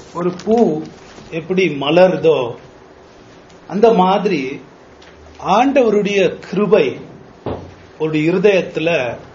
ஒரு பூ எப்படி மலருதோ அந்த மாதிரி ஆண்டவருடைய கிருபை ஒரு இருதயத்துல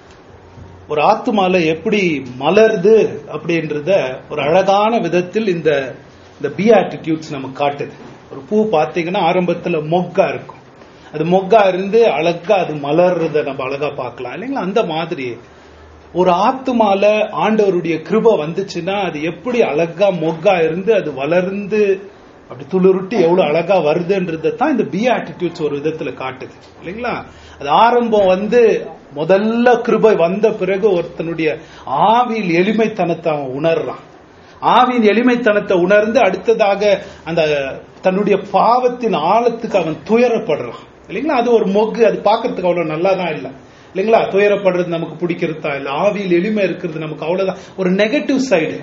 ஒரு ஆத்துமால எப்படி மலருது அப்படின்றத ஒரு அழகான விதத்தில் இந்த இந்த பி ஆட்டிடியூட்ஸ் நமக்கு காட்டுது ஒரு பூ பார்த்தீங்கன்னா ஆரம்பத்துல மொக்கா இருக்கும் அது மொக்கா இருந்து அழகா அது மலர்றத நம்ம அழகா பார்க்கலாம் இல்லைங்களா அந்த மாதிரி ஒரு ஆத்துமால ஆண்டவருடைய கிருபை வந்துச்சுன்னா அது எப்படி அழகா மொக்கா இருந்து அது வளர்ந்து அப்படி துளிருட்டி எவ்வளவு அழகா வருதுன்றதை தான் இந்த பி ஆட்டிடியூட்ஸ் ஒரு விதத்துல காட்டுது இல்லைங்களா அது ஆரம்பம் வந்து முதல்ல கிருபை வந்த பிறகு ஒருத்தனுடைய ஆவியில் எளிமைத்தனத்தை அவன் உணர்றான் ஆவியின் எளிமைத்தனத்தை உணர்ந்து அடுத்ததாக அந்த தன்னுடைய பாவத்தின் ஆழத்துக்கு அவன் துயரப்படுறான் இல்லைங்களா அது ஒரு மொக்கு அது பார்க்கறதுக்கு அவ்வளவு நல்லா தான் இல்லை இல்லைங்களா துயரப்படுறது நமக்கு பிடிக்கிறதா இல்ல ஆவியில் எளிமை இருக்கிறது நமக்கு அவ்வளவுதான் ஒரு நெகட்டிவ் சைடு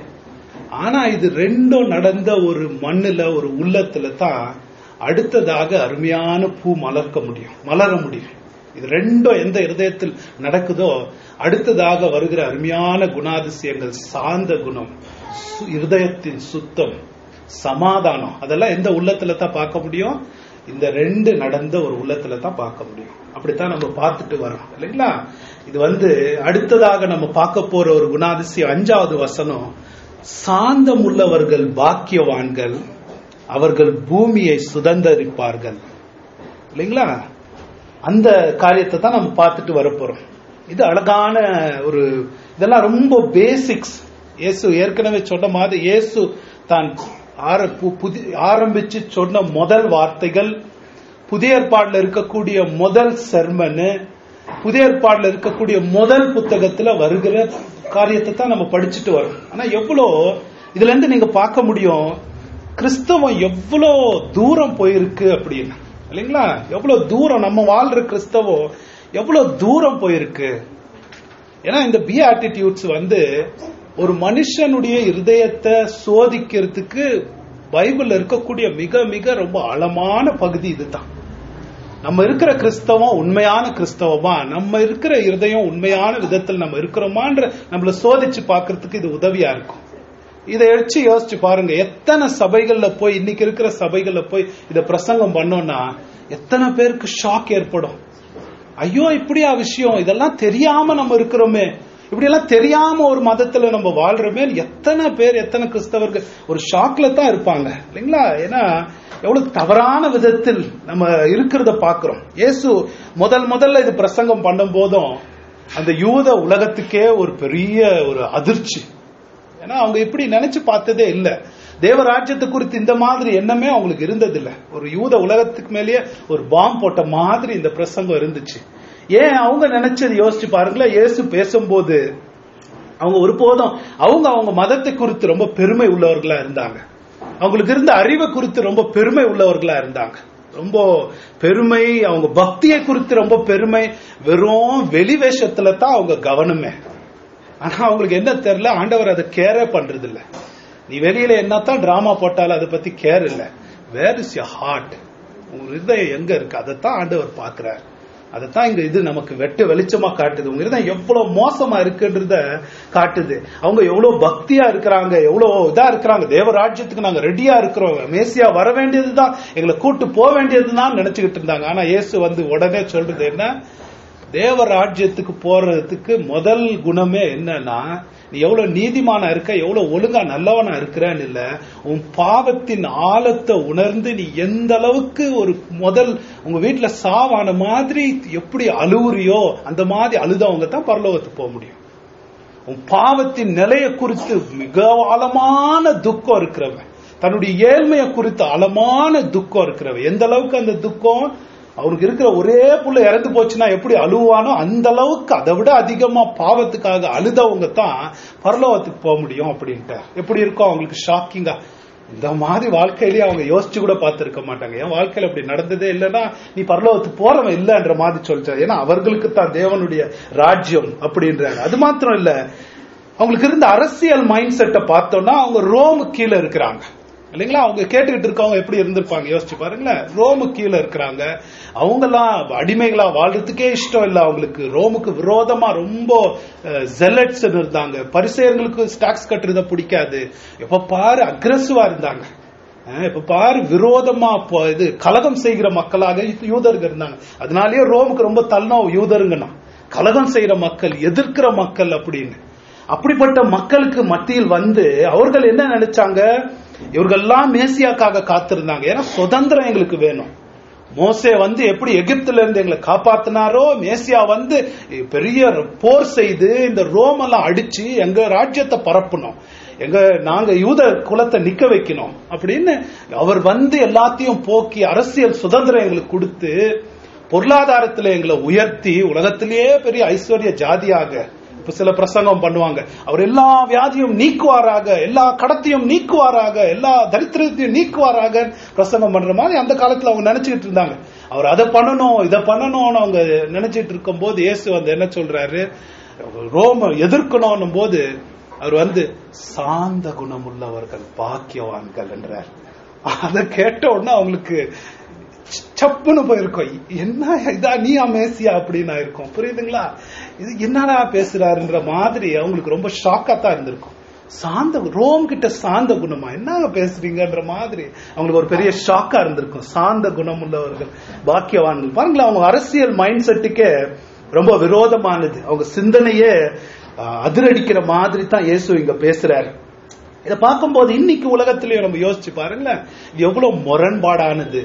ஆனா இது ரெண்டும் நடந்த ஒரு மண்ணுல ஒரு உள்ளத்துல தான் அடுத்ததாக அருமையான பூ மலர்க்க முடியும் மலர முடியும் இது ரெண்டும் எந்த இருதயத்தில் நடக்குதோ அடுத்ததாக வருகிற அருமையான குணாதிசயங்கள் சாந்த குணம் சு- இருதயத்தின் சுத்தம் சமாதானம் அதெல்லாம் எந்த உள்ளத்துல தான் பார்க்க முடியும் இந்த ரெண்டு நடந்த ஒரு உள்ளத்துல தான் பார்க்க முடியும் அப்படித்தான் நம்ம பார்த்துட்டு வரோம் இல்லைங்களா இது வந்து அடுத்ததாக நம்ம பார்க்க போற ஒரு குணாதிசயம் அஞ்சாவது வசனம் சாந்தம் உள்ளவர்கள் பாக்கியவான்கள் அவர்கள் பூமியை சுதந்தரிப்பார்கள் இல்லைங்களா அந்த காரியத்தை தான் நம்ம பார்த்துட்டு வரப்போறோம் இது அழகான ஒரு இதெல்லாம் ரொம்ப பேசிக்ஸ் இயேசு ஏற்கனவே சொன்ன மாதிரி இயேசு தான் ஆர- பு- புதி- ஆரம்பிச்சு சொன்ன முதல் வார்த்தைகள் புதிய ஏற்பாடுல இருக்கக்கூடிய முதல் செர்மனு புதிய ஏற்பாடுல இருக்கக்கூடிய முதல் புத்தகத்துல வருகிற காரியத்தை தான் நம்ம படிச்சுட்டு வரோம் ஆனா எவ்வளோ இதுல இருந்து நீங்க பார்க்க முடியும் கிறிஸ்தவம் எவ்வளோ தூரம் போயிருக்கு அப்படின்னு இல்லைங்களா எவ்வளவு தூரம் நம்ம வாழ்ற கிறிஸ்தவம் எவ்வளவு தூரம் போயிருக்கு ஏன்னா இந்த பி ஆட்டிடியூட்ஸ் வந்து ஒரு மனுஷனுடைய இருதயத்தை சோதிக்கிறதுக்கு பைபிள்ல இருக்கக்கூடிய மிக மிக ரொம்ப ஆழமான பகுதி இதுதான் நம்ம இருக்கிற கிறிஸ்தவம் உண்மையான கிறிஸ்தவமா நம்ம இருக்கிற இருதயம் உண்மையான விதத்தில் நம்ம இருக்கிறோமான்ற நம்மள சோதிச்சு பார்க்கிறதுக்கு இது உதவியா இருக்கும் இதை வச்சு யோசிச்சு பாருங்க எத்தனை சபைகள்ல போய் இன்னைக்கு இருக்கிற சபைகள்ல போய் இத பிரசங்கம் பண்ணோம்னா எத்தனை பேருக்கு ஷாக் ஏற்படும் ஐயோ இப்படியா விஷயம் இதெல்லாம் தெரியாம நம்ம இருக்கிறோமே இப்படி எல்லாம் தெரியாம ஒரு மதத்துல நம்ம வாழ்றோமே எத்தனை பேர் எத்தனை கிறிஸ்தவர்கள் ஒரு ஷாக்ல தான் இருப்பாங்க இல்லைங்களா ஏன்னா எவ்வளவு தவறான விதத்தில் நம்ம இருக்கிறத பாக்குறோம் இயேசு முதல் முதல்ல இது பிரசங்கம் பண்ணும் போதும் அந்த யூத உலகத்துக்கே ஒரு பெரிய ஒரு அதிர்ச்சி ஏன்னா அவங்க இப்படி நினைச்சு பார்த்ததே இல்ல தேவராஜ்யத்தை குறித்து இந்த மாதிரி எண்ணமே அவங்களுக்கு இருந்ததில்ல ஒரு யூத உலகத்துக்கு மேலேயே ஒரு பாம் போட்ட மாதிரி இந்த பிரசங்கம் இருந்துச்சு ஏன் அவங்க நினைச்சது யோசிச்சு பாருங்களேன் இயேசு பேசும்போது அவங்க ஒருபோதும் அவங்க அவங்க மதத்தை குறித்து ரொம்ப பெருமை உள்ளவர்களா இருந்தாங்க அவங்களுக்கு இருந்த அறிவை குறித்து ரொம்ப பெருமை உள்ளவர்களா இருந்தாங்க ரொம்ப பெருமை அவங்க பக்தியை குறித்து ரொம்ப பெருமை வெறும் வெளி வேஷத்துல தான் அவங்க கவனமே ஆனா அவங்களுக்கு என்ன தெரியல ஆண்டவர் அதை கேரே பண்றது இல்ல நீ வெளியில என்னத்தான் டிராமா போட்டாலும் அதை பத்தி கேர் இல்ல வேர் இஸ் யர் ஹார்ட் உங்க இருதயம் எங்க இருக்கு அதைத்தான் ஆண்டவர் பாக்குறார் அதைத்தான் இங்க இது நமக்கு வெட்டு வெளிச்சமா காட்டுது உங்க இருதயம் எவ்வளவு மோசமா இருக்குன்றத காட்டுது அவங்க எவ்வளவு பக்தியா இருக்கிறாங்க எவ்வளவு இதா இருக்கிறாங்க தேவராஜ்யத்துக்கு நாங்க ரெடியா இருக்கிறோம் மேசியா வர வேண்டியதுதான் எங்களை கூட்டு போக வேண்டியதுதான் நினைச்சுக்கிட்டு இருந்தாங்க ஆனா இயேசு வந்து உடனே சொல்றது என்ன தேவராஜ்யத்துக்கு போறதுக்கு முதல் குணமே என்னன்னா நீ எவ்வளவு நீதிமானா இருக்க எவ்வளவு ஒழுங்கா நல்லவனா இருக்கிறன்னு இல்ல உன் பாவத்தின் ஆழத்தை உணர்ந்து நீ எந்த அளவுக்கு ஒரு முதல் உங்க வீட்டுல சாவான மாதிரி எப்படி அழுவுறியோ அந்த மாதிரி அழுதவங்க தான் பரலோகத்துக்கு போக முடியும் உன் பாவத்தின் நிலையை குறித்து மிக ஆழமான துக்கம் இருக்கிறவன் தன்னுடைய ஏழ்மையை குறித்து ஆழமான துக்கம் இருக்கிறவன் எந்த அளவுக்கு அந்த துக்கம் அவனுக்கு இருக்கிற ஒரே புள்ள இறந்து போச்சுன்னா எப்படி அழுவானோ அந்த அளவுக்கு அதை விட அதிகமா பாவத்துக்காக அழுதவங்க தான் பரலோகத்துக்கு போக முடியும் அப்படின்ட்டு எப்படி இருக்கும் அவங்களுக்கு ஷாக்கிங்கா இந்த மாதிரி வாழ்க்கையிலேயே அவங்க யோசிச்சு கூட பார்த்திருக்க மாட்டாங்க என் வாழ்க்கையில அப்படி நடந்ததே இல்லைன்னா நீ பரலோகத்துக்கு போறவன் இல்லைன்ற மாதிரி சொல்லிட்டாரு ஏன்னா அவர்களுக்கு தான் தேவனுடைய ராஜ்யம் அப்படின்றாங்க அது மாத்திரம் இல்ல அவங்களுக்கு இருந்த அரசியல் மைண்ட் செட்டை பார்த்தோம்னா அவங்க ரோம் கீழே இருக்கிறாங்க இல்லைங்களா அவங்க கேட்டுக்கிட்டு இருக்கவங்க எப்படி இருந்திருப்பாங்க யோசிச்சு பாருங்களேன் ரோமு கீழே இருக்கிறாங்க அவங்கெல்லாம் அடிமைகளா வாழ்றதுக்கே இஷ்டம் இல்லை அவங்களுக்கு ரோமுக்கு விரோதமா ரொம்ப ஜெலட்ஸ் இருந்தாங்க பரிசெயர்களுக்கு டாக்ஸ் கட்டுறத பிடிக்காது எப்ப பாரு அக்ரஸிவா இருந்தாங்க அஹ் இப்ப பாரு விரோதமா போ- இது கலகம் செய்கிற மக்களாக யூதர்கள் இருந்தாங்க அதனாலயே ரோமுக்கு ரொம்ப தள்ளம் யூதருங்கண்ணா கலகம் செய்யற மக்கள் எதிர்க்கிற மக்கள் அப்படின்னு அப்படிப்பட்ட மக்களுக்கு மத்தியில் வந்து அவர்கள் என்ன நினைச்சாங்க இவர்கள்லாம் மேசியாக்காக காத்திருந்தாங்க ஏன்னா சுதந்திரம் எங்களுக்கு வேணும் மோசே வந்து எப்படி எகிப்துல இருந்து எங்களை காப்பாத்தினாரோ மேசியா வந்து பெரிய போர் செய்து இந்த ரோமெல்லாம் அடிச்சு எங்க ராஜ்யத்தை பரப்பணும் எங்க நாங்க யூத குலத்தை நிக்க வைக்கணும் அப்படின்னு அவர் வந்து எல்லாத்தையும் போக்கி அரசியல் சுதந்திரம் எங்களுக்கு கொடுத்து பொருளாதாரத்துல எங்களை உயர்த்தி உலகத்திலேயே பெரிய ஐஸ்வர்ய ஜாதியாக இப்ப சில பிரசங்கம் பண்ணுவாங்க அவர் எல்லா வியாதியும் நீக்குவாராக எல்லா கடத்தையும் நீக்குவாராக எல்லா தரித்திரத்தையும் நீக்குவாராக பிரசங்கம் பண்ற மாதிரி அந்த காலத்துல அவங்க நினைச்சுக்கிட்டு இருந்தாங்க அவர் அதை பண்ணணும் இதை பண்ணணும்னு அவங்க நினைச்சிட்டு இருக்கும் போது இயேசு வந்து என்ன சொல்றாரு ரோம எதிர்க்கணும் போது அவர் வந்து சாந்த குணம் உள்ளவர்கள் பாக்கியவான்கள் என்றார் அதை கேட்ட உடனே அவங்களுக்கு சப்புன்னு போயிருக்கோம் என்ன இதா நீ அமேசியா அப்படின்னு ஆயிருக்கும் புரியுதுங்களா இது என்னடா பேசுறாருன்ற மாதிரி அவங்களுக்கு ரொம்ப ஷாக்கா தான் இருந்திருக்கும் சாந்த ரோம் கிட்ட சாந்த குணமா என்னங்க பேசுறீங்கன்ற மாதிரி அவங்களுக்கு ஒரு பெரிய ஷாக்கா இருந்திருக்கும் சாந்த குணம் உள்ளவர்கள் பாக்கியவான்கள் பாருங்களேன் அவங்க அரசியல் மைண்ட் செட்டுக்கே ரொம்ப விரோதமானது அவங்க சிந்தனையே அஹ், அதிரடிக்கிற மாதிரி தான் இயேசு இங்க பேசுறாரு இதை பார்க்கும்போது இன்னைக்கு உலகத்திலேயே நம்ம யோசிச்சு பாருங்களேன் இது எவ்வளவு முரண்பாடானது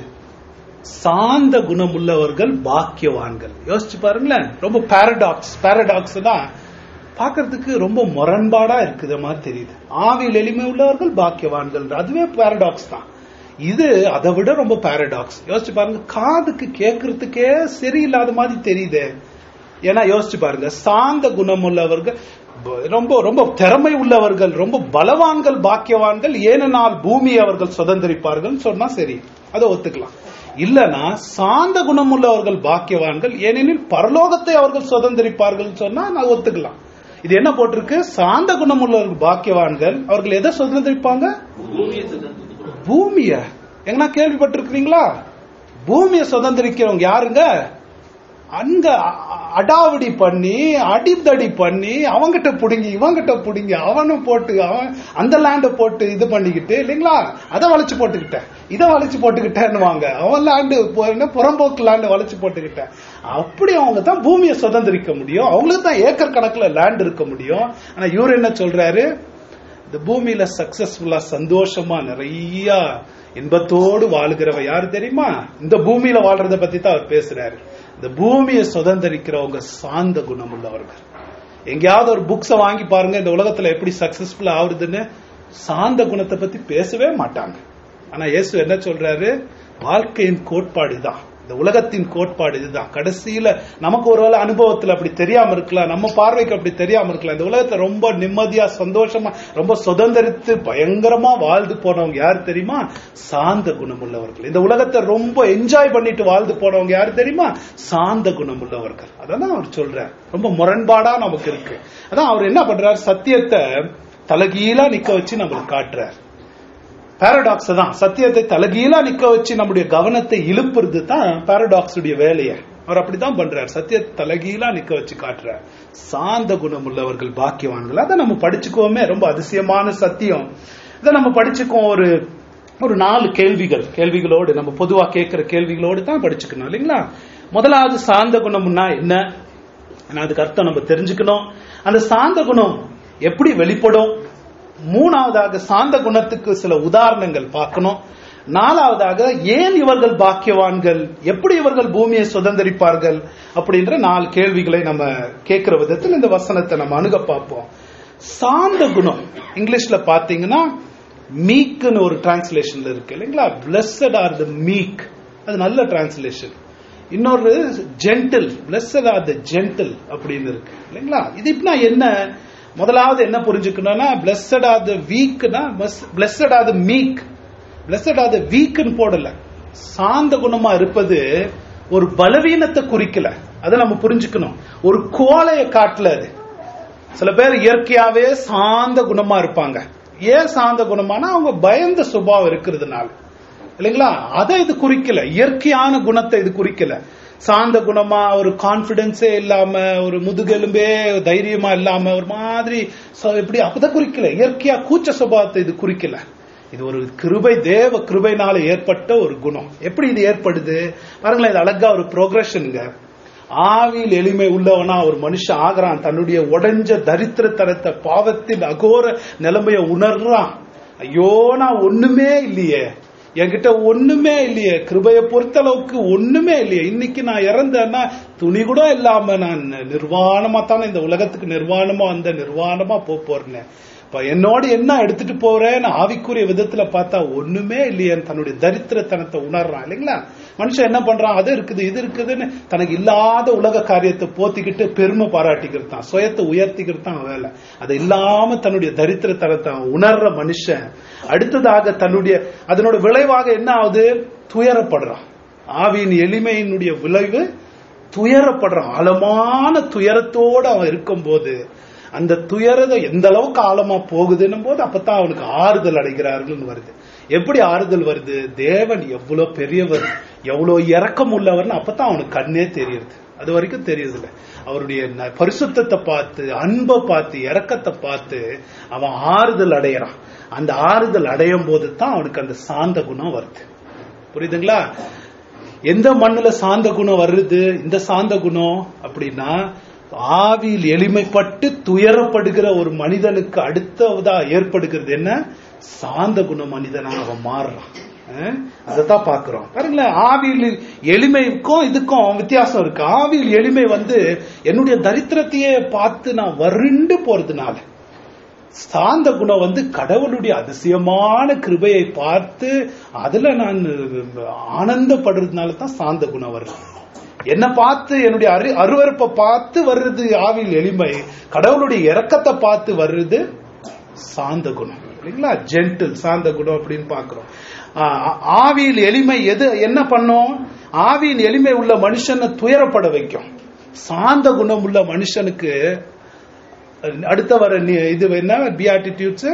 சாந்த குணமுள்ளவர்கள் பாக்கியவான்கள் யோசிச்சு பாருங்களேன் ரொம்ப பாரடாக்ஸ் பாரடாக்ஸ் தான் பார்க்கிறதுக்கு ரொம்ப முரண்பாடா இருக்குது மாதிரி தெரியுது ஆவியில் எளிமை உள்ளவர்கள் பாக்கியவான்கள் அதுவே பாரடாக்ஸ் தான் இது அதை விட ரொம்ப பாரடாக்ஸ் யோசிச்சு பாருங்க காதுக்கு கேட்கறதுக்கே சரியில்லாத மாதிரி தெரியுதே ஏன்னா யோசிச்சு பாருங்க சாந்த குணம் உள்ளவர்கள் ப- ரொம்ப ரொம்ப திறமை உள்ளவர்கள் ரொம்ப பலவான்கள் பாக்கியவான்கள் ஏனென்றால் பூமி அவர்கள் சுதந்திரிப்பார்கள் சொன்னா சரி அதை ஒத்துக்கலாம் இல்லனா சாந்த குணம் உள்ளவர்கள் பாக்கியவான்கள் ஏனெனில் பரலோகத்தை அவர்கள் சுதந்திரிப்பார்கள் சொன்னா நான் ஒத்துக்கலாம் இது என்ன போட்டிருக்கு சாந்த குணம் உள்ளவர்கள் பாக்கியவான்கள் அவர்கள் எதை சுதந்திரிப்பாங்க பூமிய எங்கன்னா கேள்விப்பட்டிருக்கிறீங்களா பூமியை சுதந்திரிக்கிறவங்க யாருங்க அங்க அ- அ- அடாவடி பண்ணி அடிதடி பண்ணி அவங்கிட்ட புடுங்கி இவங்கிட்ட புடுங்கி அவனும் போட்டு அவன் அந்த லேண்ட போட்டு இது பண்ணிக்கிட்டு இல்லைங்களா அதை வளைச்சு போட்டுக்கிட்டேன் இதை வளைச்சு போட்டுக்கிட்டேன்னுவாங்க அவன் லேண்டு என்ன புறம்போக்கு லேண்டு வளைச்சு போட்டுக்கிட்டேன் அப்படி அவங்க தான் பூமியை சுதந்திரிக்க முடியும் அவங்களுக்கு தான் ஏக்கர் கணக்குல லேண்ட் இருக்க முடியும் ஆனா இவர் என்ன சொல்றாரு இந்த பூமியில சக்சஸ்ஃபுல்லா சந்தோஷமா நிறைய இன்பத்தோடு வாழுகிறவ யாரு தெரியுமா இந்த பூமியில வாழ்றத பத்தி தான் அவர் பேசுறாரு இந்த பூமியை சுதந்திரிக்கிறவங்க சாந்த குணம் உள்ளவர்கள் எங்கேயாவது ஒரு புக்ஸ வாங்கி பாருங்க இந்த உலகத்துல எப்படி சக்சஸ்ஃபுல்லா ஆகுதுன்னு சாந்த குணத்தை பத்தி பேசவே மாட்டாங்க ஆனா இயேசு என்ன சொல்றாரு வாழ்க்கையின் கோட்பாடு தான் இந்த உலகத்தின் கோட்பாடு இதுதான் கடைசியில நமக்கு ஒருவேளை அனுபவத்துல அப்படி தெரியாம இருக்கலாம் நம்ம பார்வைக்கு அப்படி தெரியாம இருக்கலாம் இந்த உலகத்துல ரொம்ப நிம்மதியா சந்தோஷமா ரொம்ப சுதந்திரித்து பயங்கரமா வாழ்ந்து போனவங்க யார் தெரியுமா சாந்த குணம் உள்ளவர்கள் இந்த உலகத்தை ரொம்ப என்ஜாய் பண்ணிட்டு வாழ்ந்து போனவங்க யார் தெரியுமா சாந்த குணம் உள்ளவர்கள் அதான் அவர் சொல்றார் ரொம்ப முரண்பாடா நமக்கு இருக்கு அதான் அவர் என்ன பண்றார் சத்தியத்தை தலகீழா நிக்க வச்சு நம்மளுக்கு காட்டுறார் பாரடாக்ஸ் தான் சத்தியத்தை தலகீழா நிக்க வச்சு நம்முடைய கவனத்தை இழுப்புறது தான் பாரடாக்ஸ் உடைய வேலையை அவர் அப்படித்தான் பண்றார் சத்தியத்தை தலகீழா நிக்க வச்சு காட்டுறார் சாந்த குணம் உள்ளவர்கள் பாக்கியவான்கள் அதை நம்ம படிச்சுக்குவோமே ரொம்ப அதிசயமான சத்தியம் இதை நம்ம படிச்சுக்குவோம் ஒரு ஒரு நாலு கேள்விகள் கேள்விகளோடு நம்ம பொதுவா கேட்கிற கேள்விகளோடு தான் படிச்சுக்கணும் இல்லைங்களா முதலாவது சாந்த குணம்னா என்ன ஆனா அதுக்கு அர்த்தம் நம்ம தெரிஞ்சுக்கணும் அந்த சாந்த குணம் எப்படி வெளிப்படும் மூணாவதாக சாந்த குணத்துக்கு சில உதாரணங்கள் பார்க்கணும் நாலாவதாக ஏன் இவர்கள் பாக்கியவான்கள் எப்படி இவர்கள் பூமியை சுதந்திரிப்பார்கள் அப்படின்ற நாலு கேள்விகளை நம்ம கேட்கிற விதத்தில் இந்த வசனத்தை நம்ம அணுக பார்ப்போம் சாந்த குணம் இங்கிலீஷ்ல பாத்தீங்கன்னா மீக்னு ஒரு டிரான்ஸ்லேஷன்ல இருக்கு இல்லைங்களா பிளஸட் ஆர் த மீக் அது நல்ல டிரான்ஸ்லேஷன் இன்னொரு gentle blessed are the gentle அப்படின்னு இருக்கு இல்லைங்களா இது இப்பனா என்ன முதலாவது என்ன புரிஞ்சுக்கணும்னா பிளஸட் ஆர் த வீக்னா blessed are the meek blessed are the வீக்னு போடல சாந்த குணமா இருப்பது ஒரு பலவீனத்தை குறிக்கல அதை நம்ம புரிஞ்சுக்கணும் ஒரு கோலைய காட்டல அது சில பேர் இயற்கையாவே சாந்த குணமா இருப்பாங்க ஏன் சாந்த குணமானா அவங்க பயந்த சுபாவம் இருக்கிறதுனால இல்லைங்களா அதை இது குறிக்கல இயற்கையான குணத்தை இது குறிக்கல சாந்த குணமா ஒரு கான்பிடன்ஸே இல்லாம ஒரு முதுகெலும்பே தைரியமா இல்லாம ஒரு மாதிரி ச- இப்படி அப்பதான் குறிக்கல இயற்கையா கூச்ச சுபாவத்தை இது குறிக்கல இது ஒரு கிருபை தேவ கிருபைனால ஏற்பட்ட ஒரு குணம் எப்படி இது ஏற்படுது பாருங்களேன் இது அழகா ஒரு ப்ரோக்ரஷனுங்க ஆவியில் எளிமை உள்ளவனா ஒரு மனுஷன் ஆகிறான் தன்னுடைய உடைஞ்ச தரித்திரத்தனத்தை பாவத்தின் அகோர நிலைமைய உணர்றான் ஐயோ நான் ஒண்ணுமே இல்லையே என்கிட்ட ஒண்ணுமே இல்லையே கிருபையை பொறுத்தளவுக்கு ஒண்ணுமே இல்லையே இன்னைக்கு நான் இறந்தேன்னா துணி கூட இல்லாம நான் நிர்வாணமா தானே இந்த உலகத்துக்கு நிர்வாணமா வந்த நிர்வாணமா போப் போறேன் இப்ப என்னோட என்ன எடுத்துட்டு போறேன்னு ஆவிக்குரிய விதத்துல பார்த்தா ஒண்ணுமே இல்லையேன்னு தன்னுடைய தரித்திரத்தனத்தை உணர்றான் இல்லைங்களா மனுஷன் என்ன பண்றான் அது இருக்குது இது இருக்குதுன்னு தனக்கு இல்லாத உலக காரியத்தை போத்திக்கிட்டு பெருமை பாராட்டிக்கிறது தான் சுயத்தை உயர்த்திக்கிறது தான் வேலை அது இல்லாம தன்னுடைய தரித்திரத்தனத்தை அவன் உணர்ற மனுஷன் அடுத்ததாக தன்னுடைய அதனோட விளைவாக என்ன ஆகுது துயரப்படுறான் ஆவியின் எளிமையினுடைய விளைவு துயரப்படுறான் ஆழமான துயரத்தோடு அவன் இருக்கும்போது அந்த துயரத எந்த அளவுக்கு ஆழமா போகுதுன்னும் போது அப்பதான் அவனுக்கு ஆறுதல் அடைகிறார்கள்னு வருது எப்படி ஆறுதல் வருது தேவன் எவ்வளவு பெரியவர் எவ்வளவு இரக்கம் உள்ளவர்னு அப்பதான் அவனுக்கு கண்ணே தெரியுது அது வரைக்கும் தெரியுது இல்ல அவருடைய ந- பரிசுத்தத்தை பார்த்து அன்பை பார்த்து இரக்கத்தை பார்த்து அவன் ஆறுதல் அடையறான் அந்த ஆறுதல் அடையும் போது தான் அவனுக்கு அந்த சாந்த குணம் வருது புரியுதுங்களா எந்த மண்ணுல சாந்த குணம் வருது இந்த சாந்த குணம் அப்படின்னா ஆவியில் எளிமைப்பட்டு துயரப்படுகிற ஒரு மனிதனுக்கு அடுத்ததா ஏற்படுகிறது என்ன சாந்த குண மனிதனா அவன் மாறுறான் அஹ், அதைத்தான் பாக்குறோம் பாருங்களேன் ஆவியில் எளிமைக்கும் இதுக்கும் வித்தியாசம் இருக்கு ஆவியில் எளிமை வந்து என்னுடைய தரித்திரத்தையே பார்த்து நான் வறண்டு போறதுனால சாந்த குணம் வந்து கடவுளுடைய அதிசயமான கிருபையை பார்த்து அதுல நான் ஆனந்தப்படுறதுனால தான் சாந்த குணம் வருது என்ன பார்த்து என்னுடைய அரு அருவருப்பை பார்த்து வர்றது ஆவியில் எளிமை கடவுளுடைய இரக்கத்தை பார்த்து வர்றது சாந்த குணம் இல்லைங்களா ஜென்டில் சாந்த குணம் அப்படின்னு பாக்குறோம் ஆ- ஆவியில் எளிமை எது என்ன பண்ணும் ஆவியின் எளிமை உள்ள மனுஷனை துயரப்பட வைக்கும் சாந்த குணம் உள்ள மனுஷனுக்கு அடுத்த வர நி- இது என்ன பியாட்டிடியூட்ஸ்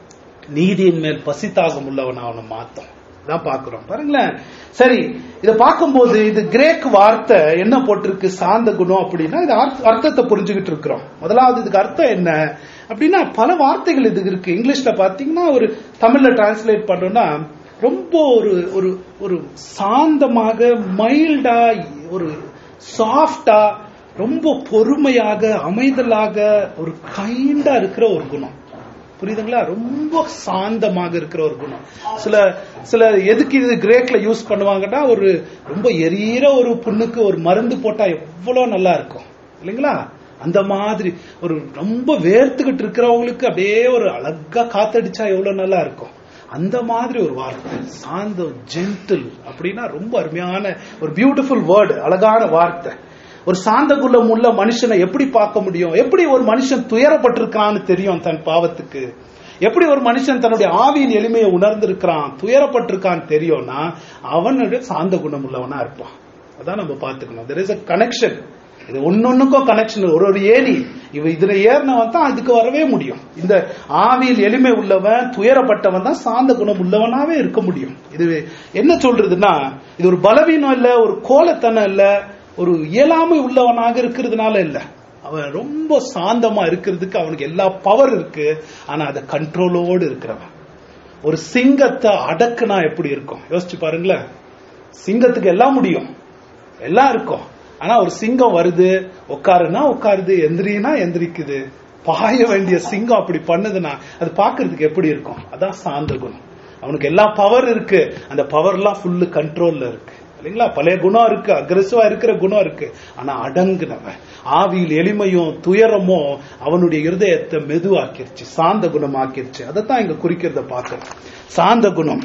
நீதியின் மேல் பசித்தாகம் உள்ளவன் அவனை மாத்தும் தான் பாக்குறோம் பாருங்களேன் சரி இத பார்க்கும்போது இது கிரேக் வார்த்தை என்ன போட்டிருக்கு சாந்த குணம் அப்படின்னா இது அர்த்த- அர்த்தத்தை புரிஞ்சுகிட்டு இருக்கிறோம் முதலாவது இதுக்கு அர்த்தம் என்ன அப்படின்னா பல வார்த்தைகள் இதுக்கு இருக்கு இங்கிலீஷ்ல பாத்தீங்கன்னா ஒரு தமிழ்ல டிரான்ஸ்லேட் பண்றோம்னா ரொம்ப ஒரு ஒரு ஒரு சாந்தமாக மைல்டா ஒரு சாஃப்டா ரொம்ப பொறுமையாக அமைதலாக ஒரு கைண்டா இருக்கிற ஒரு குணம் புரியுதுங்களா ரொம்ப சாந்தமாக இருக்கிற ஒரு குணம் சில சில எதுக்கு இது கிரேக்ல யூஸ் பண்ணுவாங்கன்னா ஒரு ரொம்ப எரியற ஒரு புண்ணுக்கு ஒரு மருந்து போட்டா எவ்வளவு நல்லா இருக்கும் இல்லைங்களா அந்த மாதிரி ஒரு ரொம்ப வேர்த்துக்கிட்டு இருக்கிறவங்களுக்கு அப்படியே ஒரு அழகா காத்தடிச்சா எவ்வளவு நல்லா இருக்கும் அந்த மாதிரி ஒரு வார்த்தை சாந்தம் ஜென்டில் அப்படின்னா ரொம்ப அருமையான ஒரு பியூட்டிஃபுல் வேர்டு அழகான வார்த்தை ஒரு சாந்த குலம் உள்ள மனுஷனை எப்படி பார்க்க முடியும் எப்படி ஒரு மனுஷன் துயரப்பட்டிருக்கான்னு தெரியும் தன் பாவத்துக்கு எப்படி ஒரு மனுஷன் தன்னுடைய ஆவியின் எளிமையை உணர்ந்திருக்கிறான் துயரப்பட்டிருக்கான்னு தெரியும்னா அவனுடைய சாந்த குணம் உள்ளவனா இருப்பான் அதான் நம்ம பார்த்துக்கணும் தெர் இஸ் அ கனெக்ஷன் இது ஒன்னொன்னுக்கும் கனெக்ஷன் ஒரு ஒரு ஏணி இவ இதுல ஏறினவன் தான் அதுக்கு வரவே முடியும் இந்த ஆவியில் எளிமை உள்ளவன் துயரப்பட்டவன் தான் சாந்த குணம் உள்ளவனாவே இருக்க முடியும் இது என்ன சொல்றதுன்னா இது ஒரு பலவீனம் இல்ல ஒரு கோலத்தனம் இல்ல ஒரு இயலாமை உள்ளவனாக இருக்கிறதுனால இல்ல அவன் ரொம்ப சாந்தமா இருக்கிறதுக்கு அவனுக்கு எல்லா பவர் இருக்கு ஆனா அதை கண்ட்ரோலோடு இருக்கிறவன் ஒரு சிங்கத்தை அடக்குனா எப்படி இருக்கும் யோசிச்சு பாருங்களேன் சிங்கத்துக்கு எல்லாம் முடியும் எல்லாம் இருக்கும் ஆனா ஒரு சிங்கம் வருது உட்காருனா உட்காருது எந்திரினா எந்திரிக்குது பாய வேண்டிய சிங்கம் அப்படி பண்ணுதுன்னா அது பாக்குறதுக்கு எப்படி இருக்கும் அதான் சாந்த குணம் அவனுக்கு எல்லா பவர் இருக்கு அந்த பவர் எல்லாம் ஃபுல்லு கண்ட்ரோல்ல இருக்கு இல்லைங்களா பழைய குணம் இருக்கு அக்ரெசிவா இருக்கிற குணம் இருக்கு ஆனா அடங்குனவன் ஆவியில் எளிமையும் துயரமும் அவனுடைய இருதயத்தை மெதுவாக்கிருச்சு சாந்த குணம் ஆக்கிருச்சு அதைத்தான் இங்க குறிக்கிறத பார்க்கிறோம் சாந்த குணம்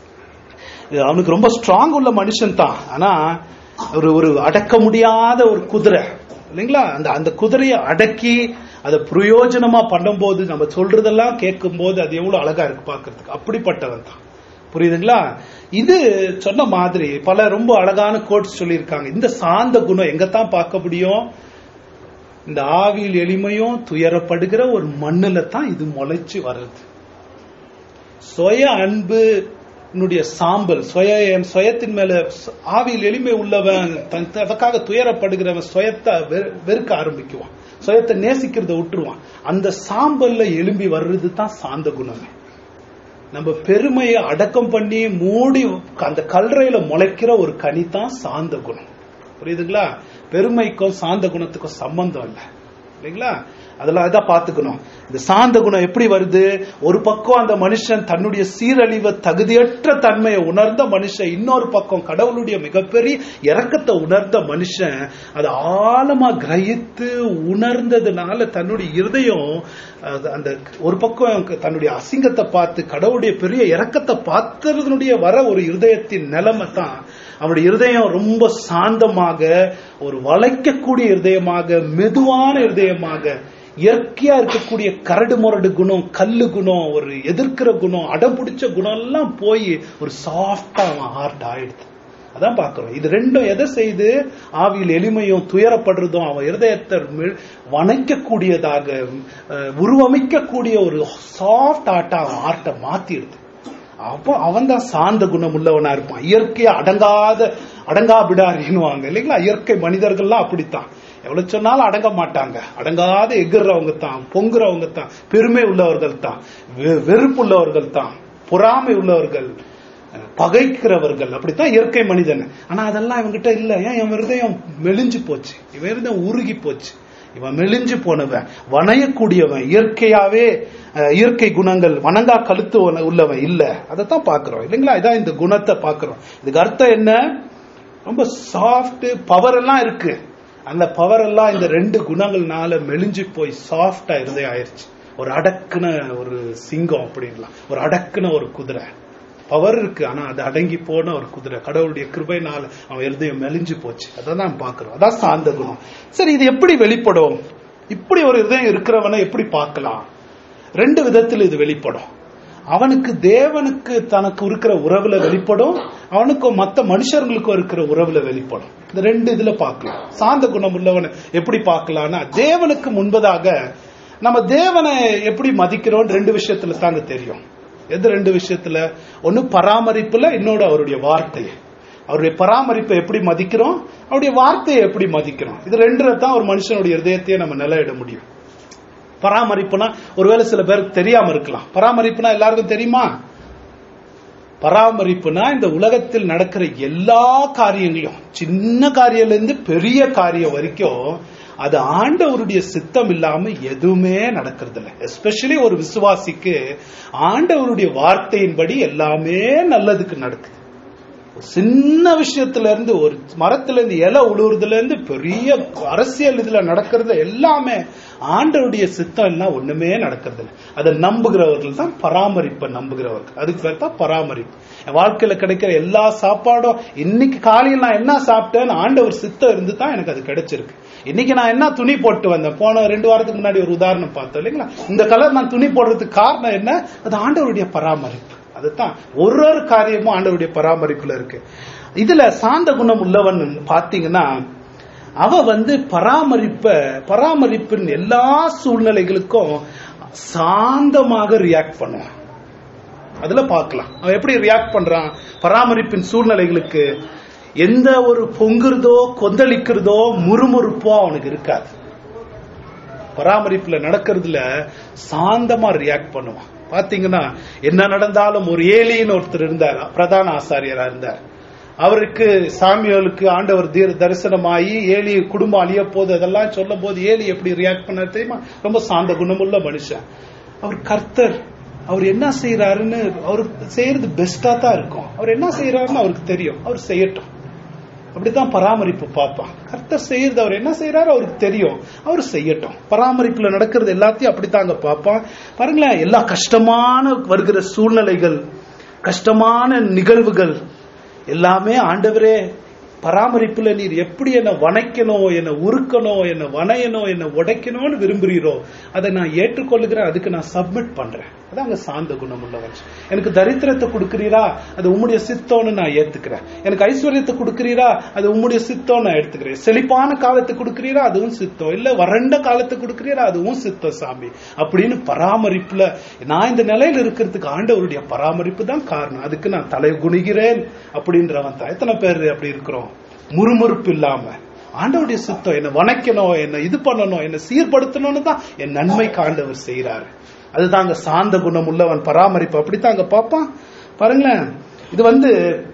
இது அவனுக்கு ரொம்ப ஸ்ட்ராங் உள்ள மனுஷன் தான் ஆனா ஒரு ஒரு அடக்க முடியாத ஒரு குதிரை இல்லைங்களா அந்த அந்த குதிரையை அடக்கி அதை பிரயோஜனமா பண்ணும்போது நம்ம சொல்றதெல்லாம் கேட்கும் போது அது எவ்வளவு அழகா இருக்கு பார்க்கிறதுக்கு அப்படிப்பட்டவன் தான் புரியுதுங்களா இது சொன்ன மாதிரி பல ரொம்ப அழகான கோட்ஸ் சொல்லியிருக்காங்க இந்த சாந்த குணம் எங்கத்தான் பார்க்க முடியும் இந்த ஆவியில் எளிமையும் துயரப்படுகிற ஒரு மண்ணுல தான் இது முளைச்சு வருது சுய அன்பு என்னுடைய சாம்பல் சுய என் சுயத்தின் மேல ச- ஆவியில் எளிமை உள்ளவன் தன் அதற்காக துயரப்படுகிறவன் சுயத்தை வெறு- வெறுக்க ஆரம்பிக்குவான் சுயத்தை நேசிக்கிறத விட்டுருவான் அந்த சாம்பல்ல எலும்பி வர்றது தான் சாந்த குணமே நம்ம பெருமையை அடக்கம் பண்ணி மூடி அந்த கல்றையில முளைக்கிற ஒரு கனி தான் சாந்த குணம் புரியுதுங்களா பெருமைக்கும் சாந்த குணத்துக்கும் சம்பந்தம் இல்லை இல்லைங்களா அதெல்லாம் இதான் பாத்துக்கணும் இந்த சாந்த குணம் எப்படி வருது ஒரு பக்கம் அந்த மனுஷன் தன்னுடைய சீரழிவை தகுதியற்ற தன்மையை உணர்ந்த மனுஷன் இன்னொரு பக்கம் கடவுளுடைய மிகப்பெரிய இரக்கத்தை உணர்ந்த மனுஷன் அதை ஆழமா கிரகித்து உணர்ந்ததுனால தன்னுடைய இருதயம் அது அந்த ஒரு பக்கம் தன்னுடைய அசிங்கத்தை பார்த்து கடவுளுடைய பெரிய இரக்கத்தை பார்த்ததுனுடைய வர ஒரு இருதயத்தின் நிலைமை தான் அவனுடைய இருதயம் ரொம்ப சாந்தமாக ஒரு வளைக்கக்கூடிய இருதயமாக மெதுவான இருதயமாக இயற்கையா இருக்கக்கூடிய கரடு முரடு குணம் கல்லு குணம் ஒரு எதிர்க்கிற குணம் அடம் பிடிச்ச குணம் எல்லாம் போய் ஒரு சாஃப்டா அவன் ஹார்ட் ஆயிடுது அதான் பாக்குறோம் இது ரெண்டும் எதை செய்து ஆவியில் எளிமையும் துயரப்படுறதும் அவன் இருதயத்தை மி- வணைக்கக்கூடியதாக அஹ், உருவமைக்கக்கூடிய ஒரு சாஃப்ட் ஆட்டா அவன் ஆர்ட்டை மாத்திடுது அப்போ அவன் தான் சாந்த குணம் உள்ளவனா இருப்பான் இயற்கையா அடங்காத அடங்கா விடாரின்னுவாங்க இல்லைங்களா இயற்கை மனிதர்கள்லாம் அப்படித்தான் எவ்வளவு சொன்னாலும் அடங்க மாட்டாங்க அடங்காத எகுறவங்க தான் பொங்குறவங்க தான் பெருமை உள்ளவர்கள் தான் வெ- வெறுப்புள்ளவர்கள் தான் பொறாமை உள்ளவர்கள் அஹ், பகைக்கிறவர்கள் அப்படித்தான் இயற்கை மனிதன் ஆனா அதெல்லாம் இவங்கிட்ட இல்ல ஏன் இவன் இருதயம் மெலிஞ்சு போச்சு இவன் இருதயம் உருகி போச்சு இவன் மெலிஞ்சு போனவன் வணையக்கூடியவன் இயற்கையாவே அஹ், இயற்கை குணங்கள் வணங்கா கழுத்து உள்ள- உள்ளவன் இல்ல அதைத்தான் பாக்குறோம் இல்லைங்களா இதான் இந்த குணத்தை பாக்குறோம் இதுக்கு அர்த்தம் என்ன ரொம்ப சாஃப்ட் பவர் எல்லாம் இருக்கு அந்த பவர் எல்லாம் இந்த ரெண்டு குணங்கள்னால மெலிஞ்சு போய் சாஃப்டா இருந்தே ஆயிருச்சு ஒரு அடக்குன ஒரு சிங்கம் அப்படின்லாம் ஒரு அடக்குன ஒரு குதிரை பவர் இருக்கு ஆனா அது அடங்கி போன ஒரு குதிரை கடவுளுடைய கிருபைனால அவன் இருதயம் மெலிஞ்சு போச்சு அதான் நாம் பாக்குறோம் அதான் சார்ந்த குணம் சரி இது எப்படி வெளிப்படும் இப்படி ஒரு இருதயம் இருக்கிறவனை எப்படி பார்க்கலாம் ரெண்டு விதத்தில் இது வெளிப்படும் அவனுக்கு தேவனுக்கு தனக்கு இருக்கிற உறவுல வெளிப்படும் அவனுக்கும் மத்த மனுஷர்களுக்கும் இருக்கிற உறவுல வெளிப்படும் இந்த ரெண்டு இதுல பார்க்கலாம் சாந்த குணம் உள்ளவனை எப்படி பார்க்கலாம்னா தேவனுக்கு முன்பதாக நம்ம தேவனை எப்படி மதிக்கிறோம் ரெண்டு விஷயத்துல தாங்க தெரியும் எது ரெண்டு விஷயத்துல ஒன்னு பராமரிப்புல இன்னொரு அவருடைய வார்த்தை அவருடைய பராமரிப்பை எப்படி மதிக்கிறோம் அவருடைய வார்த்தையை எப்படி மதிக்கிறோம் இது ரெண்டுல தான் ஒரு மனுஷனுடைய இதயத்தையே நம்ம நிலையிட முடியும் பராமரிப்புனா ஒருவேளை சில பேருக்கு தெரியாம இருக்கலாம் பராமரிப்புனா எல்லாருக்கும் தெரியுமா பராமரிப்புனா இந்த உலகத்தில் நடக்கிற எல்லா காரியங்களையும் சின்ன காரியம்ல இருந்து பெரிய காரியம் வரைக்கும் அது ஆண்டவருடைய சித்தம் இல்லாம எதுவுமே நடக்கிறது இல்லை எஸ்பெஷலி ஒரு விசுவாசிக்கு ஆண்டவருடைய வார்த்தையின்படி எல்லாமே நல்லதுக்கு நடக்குது ஒரு சின்ன விஷயத்துல இருந்து ஒரு மரத்துல இருந்து இலை உழுவுறதுல இருந்து பெரிய அரசியல் இதுல நடக்கிறது எல்லாமே ஆண்டவருடைய சித்தம் எல்லாம் ஒண்ணுமே நடக்கிறது இல்லை அதை நம்புகிறவர்கள் தான் பராமரிப்பை நம்புகிறவர்கள் அதுக்கு பேர் தான் பராமரிப்பு என் வாழ்க்கையில கிடைக்கிற எல்லா சாப்பாடும் இன்னைக்கு காலையில் நான் என்ன சாப்பிட்டேன்னு ஆண்டவர் சித்தம் இருந்து தான் எனக்கு அது கிடைச்சிருக்கு இன்னைக்கு நான் என்ன துணி போட்டு வந்தேன் போன ரெண்டு வாரத்துக்கு முன்னாடி ஒரு உதாரணம் பார்த்தோம் இல்லைங்களா இந்த கலர் நான் துணி போடுறதுக்கு காரணம் என்ன அது ஆண்டவருடைய பராமரிப்பு அதுதான் ஒரு ஒரு காரியமும் ஆண்டவருடைய பராமரிப்புல இருக்கு இதுல சாந்த குணம் உள்ளவன் பாத்தீங்கன்னா அவ வந்து பராமரிப்ப பராமரிப்பின் எல்லா சூழ்நிலைகளுக்கும் சாந்தமாக ரியாக்ட் பண்ணுவான் அதுல பார்க்கலாம் அவன் எப்படி ரியாக்ட் பண்றான் பராமரிப்பின் சூழ்நிலைகளுக்கு எந்த ஒரு பொங்குறதோ கொந்தளிக்கிறதோ முறுமுறுப்போ அவனுக்கு இருக்காது பராமரிப்புல நடக்கிறதுல சாந்தமா ரியாக்ட் பண்ணுவான் பாத்தீங்கன்னா என்ன நடந்தாலும் ஒரு ஏலின்னு ஒருத்தர் இருந்தார் பிரதான ஆசாரியரா இருந்தார் அவருக்கு சாமியோலுக்கு ஆண்டவர் தீர தரிசனமாயி ஏலி குடும்பம் அழிய போது அதெல்லாம் சொல்லும் போது ஏலி எப்படி ரியாக்ட் பண்ண தெரியுமா ரொம்ப சாந்த குணமுள்ள மனுஷன் அவர் கர்த்தர் அவர் என்ன செய்யறாருன்னு அவர் செய்யறது பெஸ்டா தான் இருக்கும் அவர் என்ன செய்யறாருன்னு அவருக்கு தெரியும் அவர் செய்யட்டும் அப்படித்தான் பராமரிப்பு பார்ப்பான் கர்த்தர் செய்யறது அவர் என்ன செய்யறாரு அவருக்கு தெரியும் அவர் செய்யட்டும் பராமரிப்புல நடக்கிறது எல்லாத்தையும் அப்படித்தாங்க பார்ப்பான் பாருங்களேன் எல்லா கஷ்டமான வருகிற சூழ்நிலைகள் கஷ்டமான நிகழ்வுகள் எல்லாமே ஆண்டவரே பராமரிப்புல நீர் எப்படி என்ன வணைக்கணும் என்ன உருக்கணும் என்ன வணையணும் என்ன உடைக்கணும்னு விரும்புறீரோ அதை நான் ஏற்றுக்கொள்ளுகிறேன் அதுக்கு நான் சப்மிட் பண்றேன் அதான் அங்க சாந்த குணம் உள்ளவன் எனக்கு தரித்திரத்தை கொடுக்கிறீரா அது உம்முடைய சித்தம்னு நான் ஏத்துக்கிறேன் எனக்கு ஐஸ்வர்யத்தை கொடுக்கிறீரா அது உம்முடைய சித்தம் நான் எடுத்துக்கிறேன் செழிப்பான காலத்தை கொடுக்கிறீரா அதுவும் சித்தம் இல்ல வறண்ட காலத்தை கொடுக்கிறீரா அதுவும் சித்தம் சாமி அப்படின்னு பராமரிப்புல நான் இந்த நிலையில இருக்கிறதுக்கு ஆண்டவருடைய பராமரிப்பு தான் காரணம் அதுக்கு நான் தலை குனிகிறேன் அப்படின்றவன் தான் எத்தனை பேர் அப்படி இருக்கிறோம் முறுமுறுப்பு இல்லாம ஆண்டவருடைய சித்தம் என்ன வணக்கணும் என்ன இது பண்ணணும் என்ன சீர்படுத்தணும்னு தான் என் நன்மைக்கு ஆண்டவர் செய்யறாரு அதுதாங்க சாந்த குணம் உள்ளவன் பராமரிப்பு அப்படித்தான் அங்க பார்ப்பான் பாருங்களேன் இது வந்து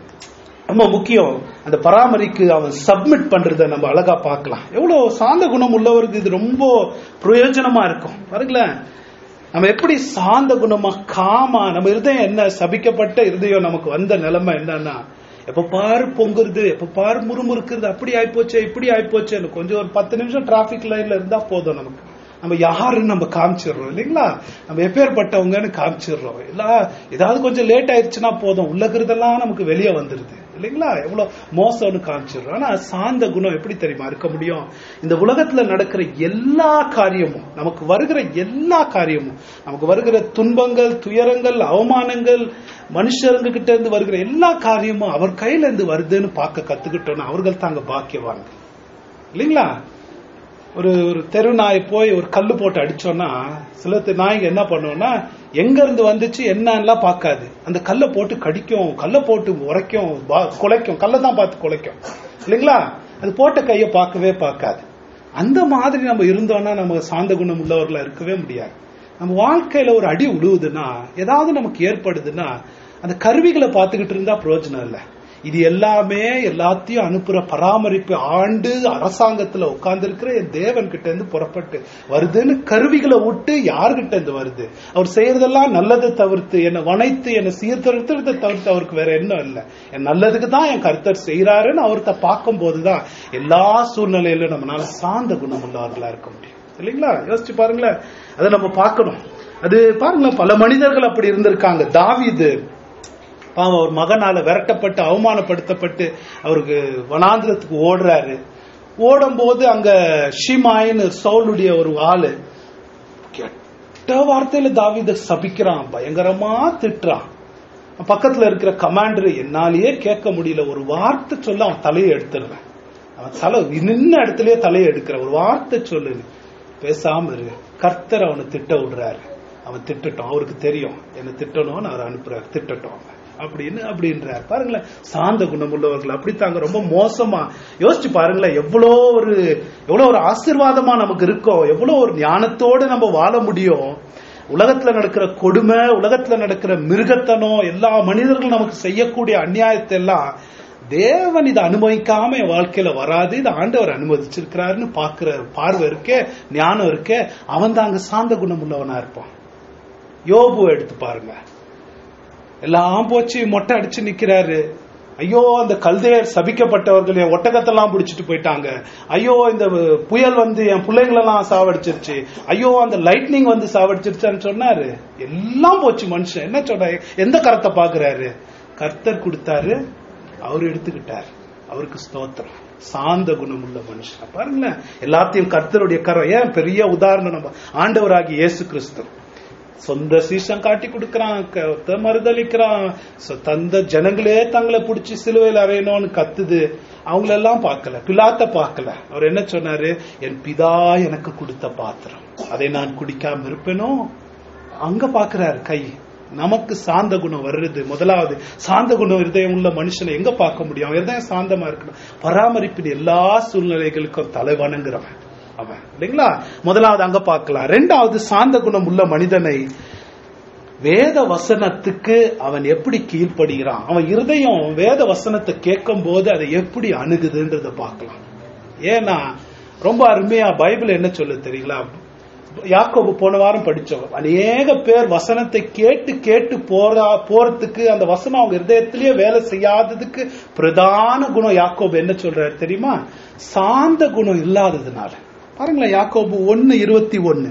ரொம்ப முக்கியம் அந்த பராமரிக்கு அவன் சப்மிட் பண்றத நம்ம அழகா பார்க்கலாம் எவ்வளவு சாந்த குணம் உள்ளவருக்கு இது ரொம்ப பிரயோஜனமா இருக்கும் பாருங்களேன் நம்ம எப்படி சாந்த குணமா காமா நம்ம இருதயம் என்ன சபிக்கப்பட்ட இருதயம் நமக்கு வந்த நிலைமை என்னன்னா எப்ப பாரு பொங்குறது எப்ப பாரு முறுமுறுக்குறது அப்படி ஆயிப்போச்சே இப்படி ஆயிப்போச்சே கொஞ்சம் ஒரு பத்து நிமிஷம் டிராபிக் லைன்ல இருந்தா போதும் நமக்கு நம்ம யாருன்னு நம்ம காமிச்சிடுறோம் இல்லைங்களா நம்ம எப்பேற்பட்டவங்கன்னு காமிச்சிடுறோம் எல்லாம் ஏதாவது கொஞ்சம் லேட் ஆயிடுச்சுன்னா போதும் உள்ளகிறதெல்லாம் நமக்கு வெளியே வந்துருது இல்லைங்களா எவ்வளவு மோசம்னு காமிச்சிடுறோம் ஆனா சாந்த குணம் எப்படி தெரியுமா இருக்க முடியும் இந்த உலகத்துல நடக்கிற எல்லா காரியமும் நமக்கு வருகிற எல்லா காரியமும் நமக்கு வருகிற துன்பங்கள் துயரங்கள் அவமானங்கள் மனுஷருங்க கிட்ட இருந்து வருகிற எல்லா காரியமும் அவர் கையில இருந்து வருதுன்னு பார்க்க கத்துக்கிட்டோம்னா அவர்கள் தாங்க பாக்கியவாங்க இல்லைங்களா ஒரு ஒரு தெரு நாய் போய் ஒரு கல்லு போட்டு அடிச்சோம்னா சில தெ- நாய்ங்க என்ன பண்ணுவோம்னா எங்க இருந்து வந்துச்சு என்னன்னுலாம் பார்க்காது அந்த கல்லை போட்டு கடிக்கும் கல்லை போட்டு உரைக்கும் பா- குலைக்கும் கல்லை தான் பார்த்து குலைக்கும் இல்லைங்களா அது போட்ட கையை பார்க்கவே பார்க்காது அந்த மாதிரி நம்ம இருந்தோம்னா நம்ம சாந்த குணம் உள்ளவர்களா இருக்கவே முடியாது நம்ம வாழ்க்கையில ஒரு அடி உழுவுதுன்னா ஏதாவது நமக்கு ஏற்படுதுன்னா அந்த கருவிகளை பார்த்துக்கிட்டு இருந்தா பிரயோஜனம் இல்லை இது எல்லாமே எல்லாத்தையும் அனுப்புற பராமரிப்பு ஆண்டு அரசாங்கத்துல உட்கார்ந்து இருக்கிற என் தேவன் கிட்ட இருந்து புறப்பட்டு வருதுன்னு கருவிகளை விட்டு யார்கிட்ட இருந்து வருது அவர் செய்யறதெல்லாம் நல்லதை தவிர்த்து என்னை வனைத்து என்னை சீர்திருத்தத்தை தவிர்த்து அவருக்கு வேற என்ன இல்லை என் நல்லதுக்கு தான் என் கருத்தர் செய்யறாருன்னு அவர்கிட்ட பார்க்கும் போதுதான் எல்லா சூழ்நிலையிலும் நம்மளால சார்ந்த குணம் உள்ளவர்களா இருக்க முடியும் இல்லைங்களா யோசிச்சு பாருங்களேன் அதை நம்ம பார்க்கணும் அது பாருங்களேன் பல மனிதர்கள் அப்படி இருந்திருக்காங்க தாவீது பாவம் அவர் மகனால விரட்டப்பட்டு அவமானப்படுத்தப்பட்டு அவருக்கு வனாந்திரத்துக்கு ஓடுறாரு ஓடும்போது அங்க ஷிமாயின்னு சவுலுடைய ஒரு ஆளு கெட்ட வார்த்தையில தாவீத சபிக்கிறான் பயங்கரமா திட்டுறான் பக்கத்துல இருக்கிற கமாண்டர் என்னாலேயே கேட்க முடியல ஒரு வார்த்தை சொல்ல அவன் தலையை எடுத்துடுறேன் அவன் தலை நின்ன இடத்துலயே தலையை எடுக்கிற ஒரு வார்த்தை சொல்லு பேசாம இரு கர்த்தர் அவனை திட்ட விடுறாரு அவன் திட்டட்டும் அவருக்கு தெரியும் என்ன திட்டணும்னு அவர் அனுப்புறாரு திட்டட்டும் அவன் அப்படின்னு அப்படின்றார் பாருங்களேன் சாந்த குணம் உள்ளவர்கள் அப்படித்தாங்க ரொம்ப மோசமா யோசிச்சு பாருங்களேன் எவ்வளோ ஒரு எவ்வளவு ஒரு ஆசீர்வாதமா நமக்கு இருக்கோம் எவ்வளவு ஒரு ஞானத்தோடு நம்ம வாழ முடியும் உலகத்துல நடக்கிற கொடுமை உலகத்துல நடக்கிற மிருகத்தனம் எல்லா மனிதர்களும் நமக்கு செய்யக்கூடிய அநியாயத்தை எல்லாம் தேவன் இதை அனுபவிக்காம என் வாழ்க்கையில வராது இதை ஆண்டவர் அனுமதிச்சிருக்கிறாருன்னு பாக்குற பார்வை இருக்கே ஞானம் இருக்கே அவன் தான் அங்க சாந்த குணம் உள்ளவனா இருப்பான் யோபு எடுத்து பாருங்க எல்லாம் போச்சு மொட்டை அடிச்சு நிக்கிறாரு ஐயோ அந்த கல்தையர் சபிக்கப்பட்டவர்கள் என் ஒட்டகத்தெல்லாம் பிடிச்சிட்டு போயிட்டாங்க ஐயோ இந்த புயல் வந்து என் பிள்ளைங்களெல்லாம் சாவடிச்சிருச்சு ஐயோ அந்த லைட்னிங் வந்து சாவடிச்சிருச்சான்னு சொன்னாரு எல்லாம் போச்சு மனுஷன் என்ன சொல்ற எந்த கரத்தை பாக்குறாரு கர்த்தர் கொடுத்தாரு அவர் எடுத்துக்கிட்டார் அவருக்கு ஸ்தோத்திரம் சாந்த குணம் உள்ள மனுஷன் பாருங்களேன் எல்லாத்தையும் கர்த்தருடைய கரம் ஏன் பெரிய உதாரணம் நம்ம ஆண்டவராகி இயேசு கிறிஸ்து சொந்த சீசம் காட்டி கொடுக்கறான் க- மறுதளிக்கிறான் சொ- தந்த ஜனங்களே தங்களை பிடிச்சி சிலுவையில் அறையணும்னு கத்துது அவங்களெல்லாம் பார்க்கல பிலாத்த பார்க்கல அவர் என்ன சொன்னாரு என் பிதா எனக்கு கொடுத்த பாத்திரம் அதை நான் குடிக்காம இருப்பேனோ அங்க பாக்குறாரு கை நமக்கு சாந்த குணம் வருது முதலாவது சாந்த குணம் இருதயம் உள்ள மனுஷனை எங்க பார்க்க முடியும் அவன் இருதயம் சாந்தமா இருக்கணும் பராமரிப்பின் எல்லா சூழ்நிலைகளுக்கும் தலை வணங்குறவன் அவன் இல்லைங்களா முதலாவது அங்க பார்க்கலாம் ரெண்டாவது சாந்த குணம் உள்ள மனிதனை வேத வசனத்துக்கு அவன் எப்படி கீழ்ப்படுகிறான் அவன் இருதயம் வேத வசனத்தை கேட்கும் போது அதை எப்படி அணுகுதுன்றத பார்க்கலாம் ஏன்னா ரொம்ப அருமையா பைபிள் என்ன சொல்லுது தெரியுங்களா யாக்கோபு போன வாரம் படிச்சோம் அநேக பேர் வசனத்தை கேட்டு கேட்டு போறா போறதுக்கு அந்த வசனம் அவங்க இருதயத்திலேயே வேலை செய்யாததுக்கு பிரதான குணம் யாக்கோபு என்ன சொல்றாரு தெரியுமா சாந்த குணம் இல்லாததுனால பாருங்களேன் யாக்கோபு ஒன்னு இருபத்தி ஒன்னு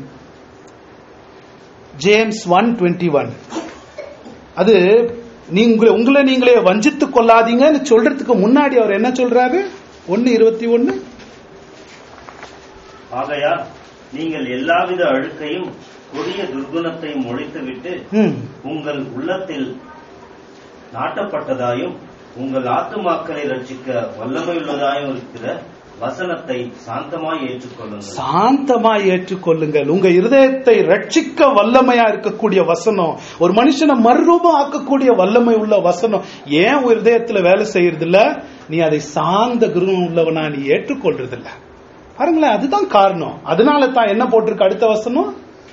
ஜேம்ஸ் ஒன் டுவெண்ட்டி ஒன் அது நீங்க உங்களை நீங்களே வஞ்சித்துக் கொள்ளாதீங்கன்னு சொல்றதுக்கு முன்னாடி அவர் என்ன சொல்றாரு ஒன்னு இருபத்தி ஒன்னு ஆகையால் நீங்கள் எல்லாவித அழுக்கையும் கொடிய துர்குணத்தை முளைத்துவிட்டு ம். உங்கள் உள்ளத்தில் நாட்டப்பட்டதாயும் உங்கள் ஆத்துமாக்களை ரட்சிக்க வல்லமையுள்ளதாயும் இருக்கிற வசனத்தை சாந்தமாய் ஏற்றுக்கொள்ளுங்கள் சாந்தமாய் ஏற்றுக்கொள்ளுங்கள் உங்க இருதயத்தை ரட்சிக்க வல்லமையா இருக்கக்கூடிய வசனம் ஒரு மனுஷனை மறுரூபம் ஆக்கக்கூடிய வல்லமை உள்ள வசனம் ஏன் உன் இருதயத்துல வேலை செய்யறது இல்ல நீ அதை சார்ந்த குருவம் உள்ளவனா நீ ஏற்றுக்கொள்றது இல்ல பாருங்களேன் அதுதான் காரணம் அதனால தான் என்ன போட்டிருக்கு அடுத்த வசனம்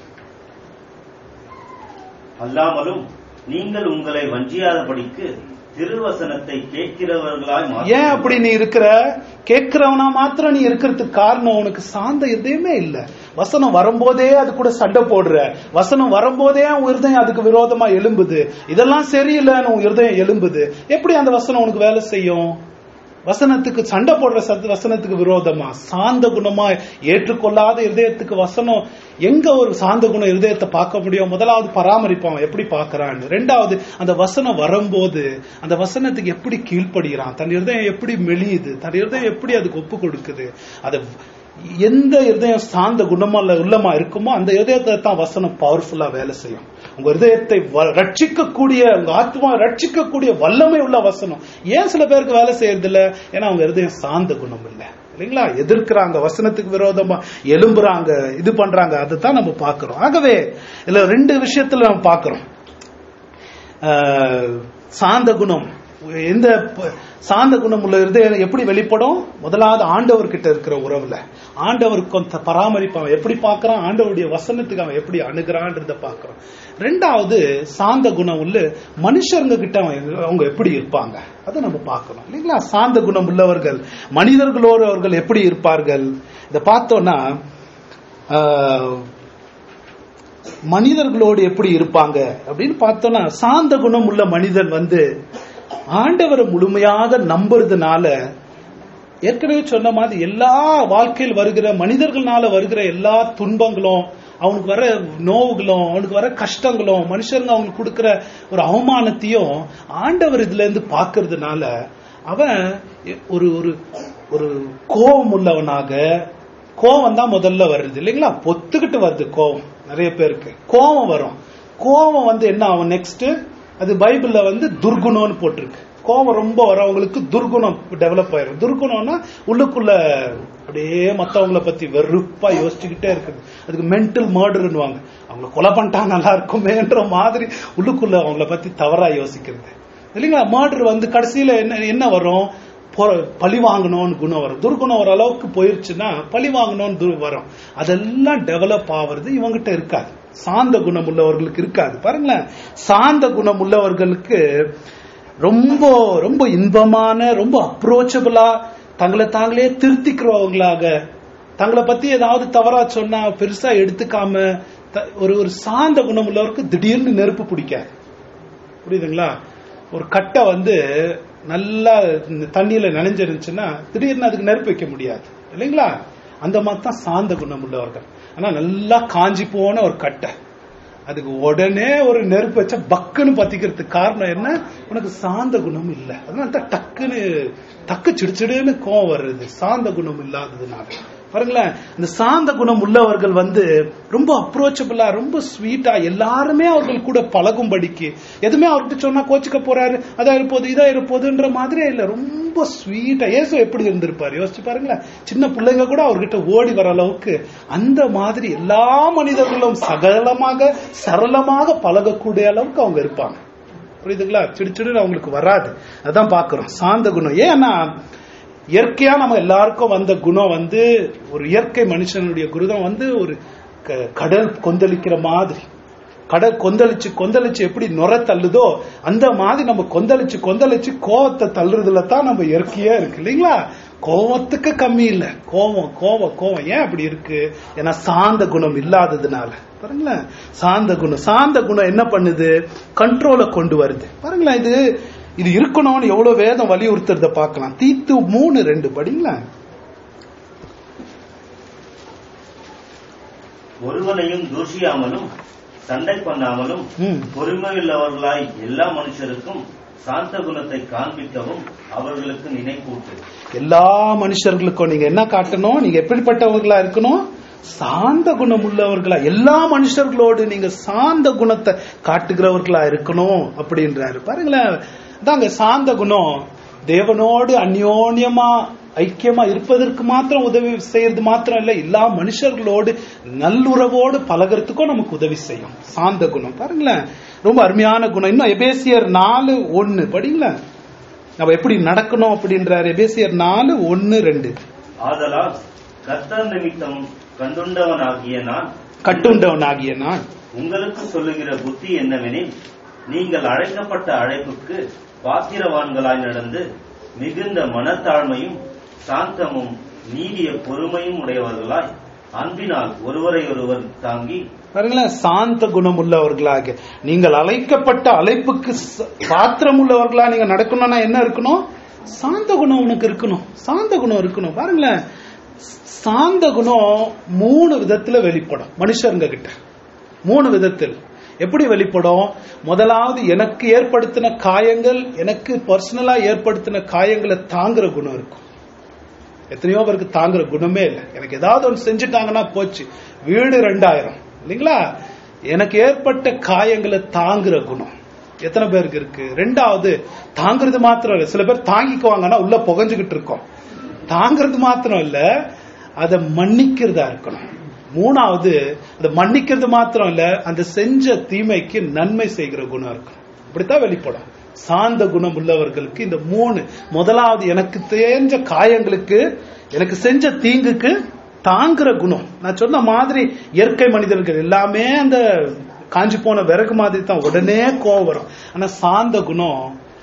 அல்லாமலும் நீங்கள் உங்களை வஞ்சியாதபடிக்கு திருவசனத்தை கேட்கிறவர்களாய் ஏன் மாற்றுங்கள். அப்படி நீ இருக்கிற கேட்கிறவனா மாத்திரம் நீ இருக்கிறதுக்கு காரணம் உனக்கு சார்ந்த இதயமே இல்ல வசனம் வரும்போதே அது கூட சண்டை போடுற வசனம் வரும்போதே உன் இருதயம் அதுக்கு விரோதமா எழும்புது இதெல்லாம் சரியில்லைன்னு உன் இருதயம் எழும்புது எப்படி அந்த வசனம் உனக்கு வேலை செய்யும் வசனத்துக்கு சண்டை போடுற சத் வசனத்துக்கு விரோதமா சாந்த குணமா ஏற்றுக்கொள்ளாத இருதயத்துக்கு வசனம் எங்க ஒரு சாந்த குணம் இருதயத்தை பார்க்க முடியும் முதலாவது பராமரிப்பான் எப்படி பார்க்கறான்னு ரெண்டாவது அந்த வசனம் வரும்போது அந்த வசனத்துக்கு எப்படி கீழ்ப்படுகிறான் தன் இருதயம் எப்படி மெலியுது தன் இருதயம் எப்படி அதுக்கு ஒப்பு கொடுக்குது அதை எந்த இருதயம் சார்ந்த குணமல்ல உள்ளமா இருக்குமோ அந்த இருதயத்தை தான் வசனம் பவர்ஃபுல்லா வேலை செய்யும் உங்க இருதயத்தை வ- ரட்சிக்கக்கூடிய உங்க ஆத்மா ரட்சிக்கக்கூடிய வல்லமை உள்ள வசனம் ஏன் சில பேருக்கு வேலை செய்யறது இல்ல ஏன்னா அவங்க இருதயம் சார்ந்த குணம் இல்ல இல்லைங்களா எதிர்க்கிறாங்க வசனத்துக்கு விரோதமா எலும்புறாங்க இது பண்றாங்க அதுதான் நம்ம பார்க்கிறோம் ஆகவே இதுல ரெண்டு விஷயத்துல நம்ம பார்க்கிறோம் ஆஹ், சாந்த குணம் எந்த ப- சாந்த குணம் உள்ள இருதயம் எப்படி வெளிப்படும் முதலாவது ஆண்டவர்கிட்ட இருக்கிற உறவுல ஆண்டவருக்கு கொஞ்சம் பராமரிப்பான் எப்படி பார்க்கறான் ஆண்டவருடைய வசனத்துக்கு அவன் எப்படி அணுகிறான்றத பார்க்கறான் ரெண்டாவது சாந்த குணம் உள்ள மனுஷங்க கிட்ட அவன் அவங்க எப்படி இருப்பாங்க அதை நம்ம பார்க்கணும் இல்லைங்களா சாந்த குணம் உள்ளவர்கள் மனிதர்களோடு அவர்கள் எப்படி இருப்பார்கள் இதை பார்த்தோம்னா ஆஹ், மனிதர்களோடு எப்படி இருப்பாங்க அப்படின்னு பார்த்தோம்னா சாந்த குணம் உள்ள மனிதன் வந்து ஆண்டவரை முழுமையாக நம்புறதுனால ஏற்கனவே சொன்ன மாதிரி எல்லா வாழ்க்கையில் வருகிற மனிதர்களால வருகிற எல்லா துன்பங்களும் அவனுக்கு வர நோவுகளும் அவனுக்கு வர கஷ்டங்களும் மனுஷருங்க அவங்களுக்கு கொடுக்கிற ஒரு அவமானத்தையும் ஆண்டவர் இதுல இருந்து பார்க்கறதுனால அவன் ஒரு ஒரு ஒரு கோபம் உள்ளவனாக கோவம் தான் முதல்ல வருது இல்லைங்களா பொத்துக்கிட்டு வருது கோவம் நிறைய பேருக்கு கோவம் வரும் கோவம் வந்து என்ன ஆகும் நெக்ஸ்ட் அது பைபிள்ல வந்து துர்குணம்னு போட்டிருக்கு கோவம் ரொம்ப வரவங்களுக்கு துர்குணம் டெவலப் ஆயிரும் துர்குணம்னா உள்ளுக்குள்ள அப்படியே மத்தவங்கள பத்தி வெறுப்பா யோசிச்சுக்கிட்டே இருக்குது அதுக்கு மென்டல் மர்டர்னுவாங்க அவங்கள கொலை பண்ணிட்டா நல்லா இருக்குமேன்ற மாதிரி உள்ளுக்குள்ள அவங்கள பத்தி தவறா யோசிக்கிறது இல்லைங்களா மர்டர் வந்து கடைசியில என்ன என்ன வரும் பொ- பழி வாங்கணும்னு குணம் வரும் துர்குணம் ஒரு அளவுக்கு போயிருச்சுன்னா பழி வாங்கணும்னு துர் வரும் அதெல்லாம் டெவலப் ஆவறது இவங்கிட்ட இருக்காது சாந்த குணம் உள்ளவர்களுக்கு இருக்காது பாருங்களேன் சாந்த குணம் உள்ளவர்களுக்கு ரொம்ப ரொம்ப இன்பமான ரொம்ப அப்ரோச்சபிளா தங்களை தாங்களே திருத்திக்கிறவங்களாக தங்களை பத்தி ஏதாவது தவறா சொன்னா பெருசா எடுத்துக்காம த- ஒரு ஒரு சாந்த குணம் உள்ளவருக்கு திடீர்னு நெருப்பு பிடிக்காது புரியுதுங்களா ஒரு கட்டை வந்து நல்லா இந்த தண்ணியில நனைஞ்சிருந்துச்சுன்னா திடீர்னு அதுக்கு நெருப்பு வைக்க முடியாது இல்லைங்களா அந்த மாதிரி தான் சாந்த குணம் உள்ளவர்கள் ஆனா நல்லா காஞ்சி போன ஒரு கட்டை அதுக்கு உடனே ஒரு நெருப்பு வச்சா பக்குன்னு பத்திக்கிறதுக்கு காரணம் என்ன உனக்கு சாந்த குணம் இல்லை அதனால தான் டக்குன்னு டக்கு சிடுச்சிடுன்னு கோவம் வருது சாந்த குணம் இல்லாததுனால பாருங்களேன் இந்த சாந்த குணம் உள்ளவர்கள் வந்து ரொம்ப அப்ரோச்சபிளா ரொம்ப ஸ்வீட்டா எல்லாருமே அவர்கள் கூட பழகும்படிக்கு எதுவுமே அவர்கிட்ட சொன்னா கோச்சிக்க போறாரு அதா இருப்போது இதா இருப்போதுன்ற மாதிரியே இல்ல ரொம்ப ஸ்வீட்டா ஏசு எப்படி இருந்திருப்பாரு யோசிச்சு பாருங்களேன் சின்ன பிள்ளைங்க கூட அவர்கிட்ட ஓடி வர அளவுக்கு அந்த மாதிரி எல்லா மனிதர்களும் சகலமாக சரளமாக பழகக்கூடிய அளவுக்கு அவங்க இருப்பாங்க புரியுதுங்களா சிடுச்சிடு அவங்களுக்கு வராது அதான் பாக்குறோம் சாந்த குணம் ஏன்னா இயற்கையா நம்ம எல்லாருக்கும் வந்த குணம் வந்து ஒரு இயற்கை மனுஷனுடைய குருதம் வந்து ஒரு க- கடல் கொந்தளிக்கிற மாதிரி கடல் கொந்தளிச்சு கொந்தளிச்சு எப்படி நுர தள்ளுதோ அந்த மாதிரி நம்ம கொந்தளிச்சு கொந்தளிச்சு கோவத்தை தள்ளுறதுல தான் நம்ம இயற்கையா இருக்கு இல்லைங்களா கோவத்துக்கு கம்மி இல்ல கோவம் கோவம் கோவம் ஏன் அப்படி இருக்கு ஏன்னா சாந்த குணம் இல்லாததுனால பாருங்களேன் சாந்த குணம் சாந்த குணம் என்ன பண்ணுது கண்ட்ரோலை கொண்டு வருது பாருங்களேன் இது இது இருக்கணும்னு எவ்வளவு வேதம் வலியுறுத்துறத பார்க்கலாம் தீத்து மூணு ரெண்டு படிங்களா ஒருவனையும் தூஷியாமலும் சண்டை பண்ணாமலும் ம். பொறுமையுள்ளவர்களாய் எல்லா மனுஷருக்கும் சாந்த குணத்தை காண்பிக்கவும் அவர்களுக்கு நினைப்பூட்டு எல்லா மனுஷர்களுக்கும் நீங்க என்ன காட்டணும் நீங்க எப்படிப்பட்டவர்களா இருக்கணும் சாந்த குணம் உள்ளவர்களா எல்லா மனுஷர்களோடு நீங்க சாந்த குணத்தை காட்டுகிறவர்களா இருக்கணும் அப்படின்றாரு பாருங்களேன் அதாங்க சாந்த குணம் தேவனோடு அந்யோன்யமா ஐக்கியமா இருப்பதற்கு மாத்திரம் உதவி செய்யறது மாத்திரம் இல்ல எல்லா மனுஷர்களோடு நல்லுறவோடு பழகிறதுக்கும் நமக்கு உதவி செய்யும் சாந்த குணம் பாருங்களேன் ரொம்ப அருமையான குணம் இன்னும் எபேசியர் நாலு ஒன்னு படிங்களேன் நம்ம எப்படி நடக்கணும் அப்படின்றாரு எபேசியர் நாலு ஒன்னு ரெண்டு ஆதலால் கர்த்தர் நிமித்தம் கண்டுண்டவனாகிய நான் கட்டுண்டவனாகிய நான் உங்களுக்கு சொல்லுகிற புத்தி என்னவெனில் நீங்கள் அழைக்கப்பட்ட அழைப்புக்கு பாத்திரவான்களாய் நடந்து மிகுந்த மனத்தாழ்மையும் சாந்தமும் நீடிய பொறுமையும் உடையவர்களாய் அன்பினால் ஒருவரை ஒருவர் தாங்கி பாருங்களேன் சாந்த குணம் உள்ளவர்களாக நீங்கள் அழைக்கப்பட்ட அழைப்புக்கு ச- பாத்திரம் உள்ளவர்களா நீங்க நடக்கணும்னா என்ன இருக்கணும் சாந்த குணம் உனக்கு இருக்கணும் சாந்த குணம் இருக்கணும் பாருங்களேன் சாந்த குணம் மூணு விதத்துல வெளிப்படும் மனுஷருங்க கிட்ட மூணு விதத்தில் எப்படி வெளிப்படும் முதலாவது எனக்கு ஏற்படுத்தின காயங்கள் எனக்கு பர்சனலா ஏற்படுத்தின காயங்களை தாங்குற குணம் இருக்கும் எத்தனையோ பேருக்கு தாங்குற குணமே இல்லை எனக்கு ஏதாவது ஒன்று செஞ்சுட்டாங்கன்னா போச்சு வீடு ரெண்டாயிரம் இல்லைங்களா எனக்கு ஏற்பட்ட காயங்களை தாங்குற குணம் எத்தனை பேருக்கு இருக்கு ரெண்டாவது தாங்குறது மாத்திரம் இல்ல சில பேர் தாங்கிக்குவாங்கன்னா உள்ள புகஞ்சுகிட்டு இருக்கோம் தாங்குறது மாத்திரம் இல்ல அதை மன்னிக்கிறதா இருக்கணும் மூணாவது அதை மன்னிக்கிறது மாத்திரம் இல்ல அந்த செஞ்ச தீமைக்கு நன்மை செய்கிற குணம் இருக்கணும் இப்படித்தான் வெளிப்படும் சாந்த குணம் உள்ளவர்களுக்கு இந்த மூணு முதலாவது எனக்கு தெரிஞ்ச காயங்களுக்கு எனக்கு செஞ்ச தீங்குக்கு தாங்குற குணம் நான் சொன்ன மாதிரி இயற்கை மனிதர்கள் எல்லாமே அந்த காஞ்சி போன விறகு மாதிரி தான் உடனே கோவம் வரும் ஆனா சாந்த குணம்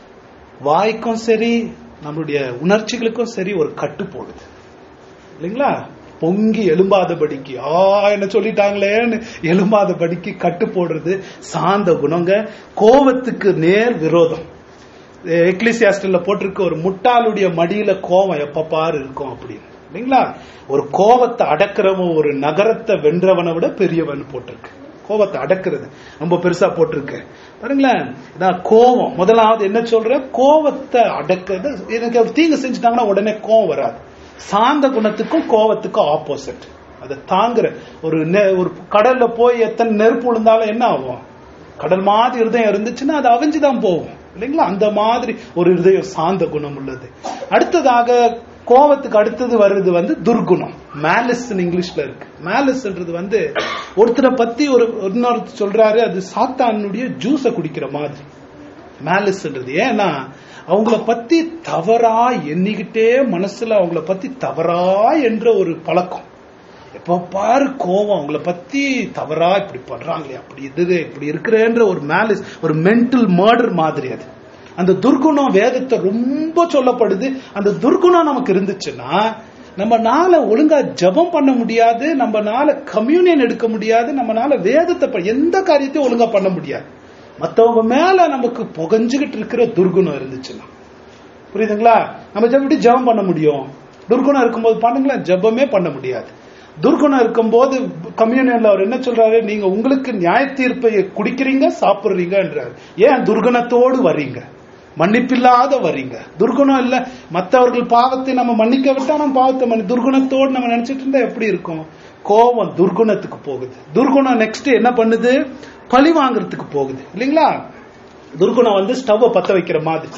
வாய்க்கும் சரி நம்மளுடைய உணர்ச்சிகளுக்கும் சரி ஒரு கட்டு போடுது இல்லைங்களா பொங்கி எழும்பாதபடிக்கு ஆ என்ன சொல்லிட்டாங்களேன்னு எழும்பாதபடிக்கு கட்டு போடுறது சாந்த குணங்க கோவத்துக்கு நேர் விரோதம் எக்லிசியாஸ்டல்ல போட்டிருக்க ஒரு முட்டாளுடைய மடியில கோவம் எப்ப பாரு இருக்கும் அப்படின்னு இல்லைங்களா ஒரு கோவத்தை அடக்கிறவன் ஒரு நகரத்தை வென்றவனை விட பெரியவன் போட்டிருக்கு கோவத்தை அடக்கிறது ரொம்ப பெருசா போட்டிருக்கு பாருங்களேன் இதான் கோவம் முதலாவது என்ன சொல்ற கோவத்தை அடக்கிறது எனக்கு ஒரு தீங்கு செஞ்சுட்டாங்கன்னா உடனே கோவம் வராது சாந்த குணத்துக்கும் கோவத்துக்கும் ஆப்போசிட் அதை தாங்குற ஒரு நெ- ஒரு கடல்ல போய் எத்தனை நெருப்பு விழுந்தாலும் என்ன ஆகும் கடல் மாதிரி இருதயம் இருந்துச்சுன்னா அது அவிஞ்சுதான் போகும் இல்லைங்களா அந்த மாதிரி ஒரு இருதயம் சாந்த குணம் உள்ளது அடுத்ததாக கோவத்துக்கு அடுத்தது வர்றது வந்து துர்குணம் மேலிஸ் இங்கிலீஷ்ல இருக்கு மேலிஸ்ன்றது வந்து ஒருத்தரை பத்தி ஒரு இன்னொருத்தர் சொல்றாரு அது சாத்தானுடைய ஜூஸை குடிக்கிற மாதிரி மேலிஸ்ன்றது ஏன்னா அவங்கள பத்தி தவறா எண்ணிக்கிட்டே மனசுல அவங்கள பத்தி தவறா என்ற ஒரு பழக்கம் எப்ப பாரு கோவம் அவங்கள பத்தி தவறா இப்படி பண்றாங்களே அப்படி இது இப்படி இருக்கிறேன்ற ஒரு மேலிஸ் ஒரு மென்டல் மர்டர் மாதிரி அது அந்த துர்குணம் வேதத்தை ரொம்ப சொல்லப்படுது அந்த துர்குணம் நமக்கு இருந்துச்சுன்னா நம்மனால ஒழுங்கா ஜெபம் பண்ண முடியாது நம்மனால கம்யூனியன் எடுக்க முடியாது நம்மனால வேதத்தை ப- எந்த காரியத்தையும் ஒழுங்கா பண்ண முடியாது மத்தவங்க மேல நமக்கு புகஞ்சுகிட்டு இருக்கிற துர்குணம் இருந்துச்சுன்னா புரியுதுங்களா நம்ம ஜெபம் எப்படி ஜெபம் பண்ண முடியும் துர்குணம் இருக்கும்போது பண்ணுங்களேன் ஜெபமே பண்ண முடியாது துர்குணம் இருக்கும்போது கம்யூனியன்ல அவர் என்ன சொல்றாரு நீங்க உங்களுக்கு நியாய தீர்ப்பை குடிக்கிறீங்க சாப்பிடுறீங்கன்றாரு ஏன் துர்குணத்தோடு வர்றீங்க மன்னிப்பில்லாத வர்றீங்க துர்குணம் இல்ல மத்தவர்கள் பாவத்தை நம்ம மன்னிக்க விட்டா நம்ம பாவத்தை மன்னி துர்குணத்தோடு நம்ம நினைச்சிட்டு இருந்தா எப்படி இருக்கும் கோபம் துர்குணத்துக்கு போகுது துர்குணம் நெக்ஸ்ட் என்ன பண்ணுது பழி வாங்குறதுக்கு போகுது இல்லைங்களா துர்குணம் வந்து ஸ்டவ்வை பத்த வைக்கிற மாதிரி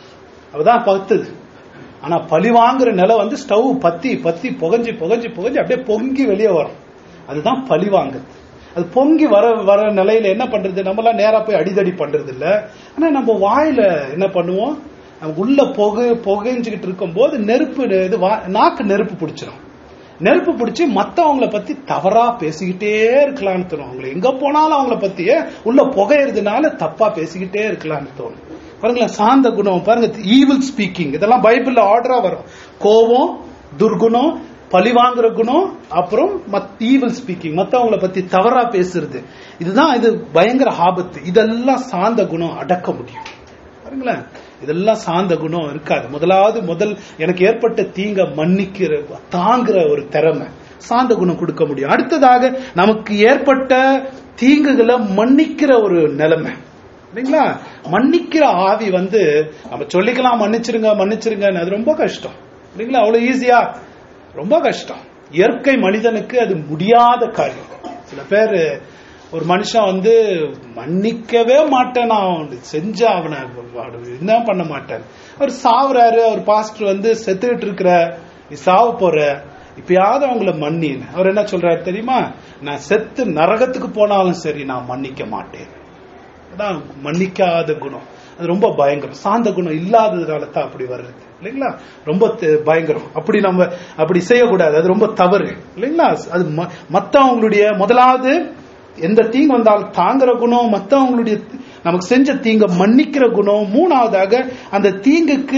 அவதான் பத்துது ஆனா பழி வாங்குற நிலை வந்து ஸ்டவ் பத்தி பத்தி புகஞ்சு புகஞ்சு புகஞ்சு அப்படியே பொங்கி வெளியே வரும் அதுதான் பழி வாங்குறது அது பொங்கி வர வர நிலையில என்ன பண்றது நம்மளாம் நேரா போய் அடிதடி பண்றது இல்ல ஆனா நம்ம வாயில என்ன பண்ணுவோம் நம்ம உள்ள புகை புகைஞ்சுக்கிட்டு இருக்கும் போது நெருப்பு இது வா- நாக்கு நெருப்பு பிடிச்சிரும் நெருப்பு பிடிச்சி மத்தவங்கள பத்தி தவறா பேசிக்கிட்டே இருக்கலாம்னு தோணும் அவங்கள எங்க போனாலும் அவங்கள பத்தியே உள்ள புகையறதுனால தப்பா பேசிக்கிட்டே இருக்கலாம்னு தோணும் பாருங்களேன் சாந்த குணம் பாருங்க ஈவில் ஸ்பீக்கிங் இதெல்லாம் பைபிள்ல ஆர்டரா வரும் கோபம் துர்குணம் பழி வாங்குற குணம் அப்புறம் ஈவில் ஸ்பீக்கிங் மத்தவங்கள பத்தி தவறா பேசுறது இதுதான் இது பயங்கர ஆபத்து இதெல்லாம் சாந்த குணம் அடக்க முடியும் பாருங்களேன் இதெல்லாம் சாந்த குணம் இருக்காது முதலாவது முதல் எனக்கு ஏற்பட்ட தீங்க மன்னிக்கிற தாங்குற ஒரு திறமை சாந்த குணம் கொடுக்க முடியும் அடுத்ததாக நமக்கு ஏற்பட்ட தீங்குகளை மன்னிக்கிற ஒரு நிலைமை இல்லைங்களா மன்னிக்கிற ஆவி வந்து நம்ம சொல்லிக்கலாம் மன்னிச்சிருங்க மன்னிச்சிருங்க அது ரொம்ப கஷ்டம் இல்லைங்களா அவ்வளவு ஈஸியா ரொம்ப கஷ்டம் இயற்கை மனிதனுக்கு அது முடியாத காரியம் சில பேர் ஒரு மனுஷன் வந்து மன்னிக்கவே மாட்டேன் நான் அவனை செஞ்சா அவனை என்ன பண்ண மாட்டேன் அவர் சாவுறாரு அவர் பாஸ்டர் வந்து செத்துக்கிட்டு இருக்கிற நீ சாவ போற இப்பயாவது அவங்கள மன்னின்னு அவர் என்ன சொல்றாரு தெரியுமா நான் செத்து நரகத்துக்கு போனாலும் சரி நான் மன்னிக்க மாட்டேன் அதான் மன்னிக்காத குணம் அது ரொம்ப பயங்கரம் சாந்த குணம் இல்லாததுனால தான் அப்படி வருது இல்லைங்களா ரொம்ப த- பயங்கரம் அப்படி நம்ம அப்படி செய்யக்கூடாது அது ரொம்ப தவறு இல்லைங்களா அது ம- மத்தவங்களுடைய முதலாவது எந்த தீங்கு வந்தாலும் தாங்குற குணம் மத்தவங்களுடைய நமக்கு செஞ்ச தீங்க மன்னிக்கிற குணம் மூணாவதாக அந்த தீங்குக்கு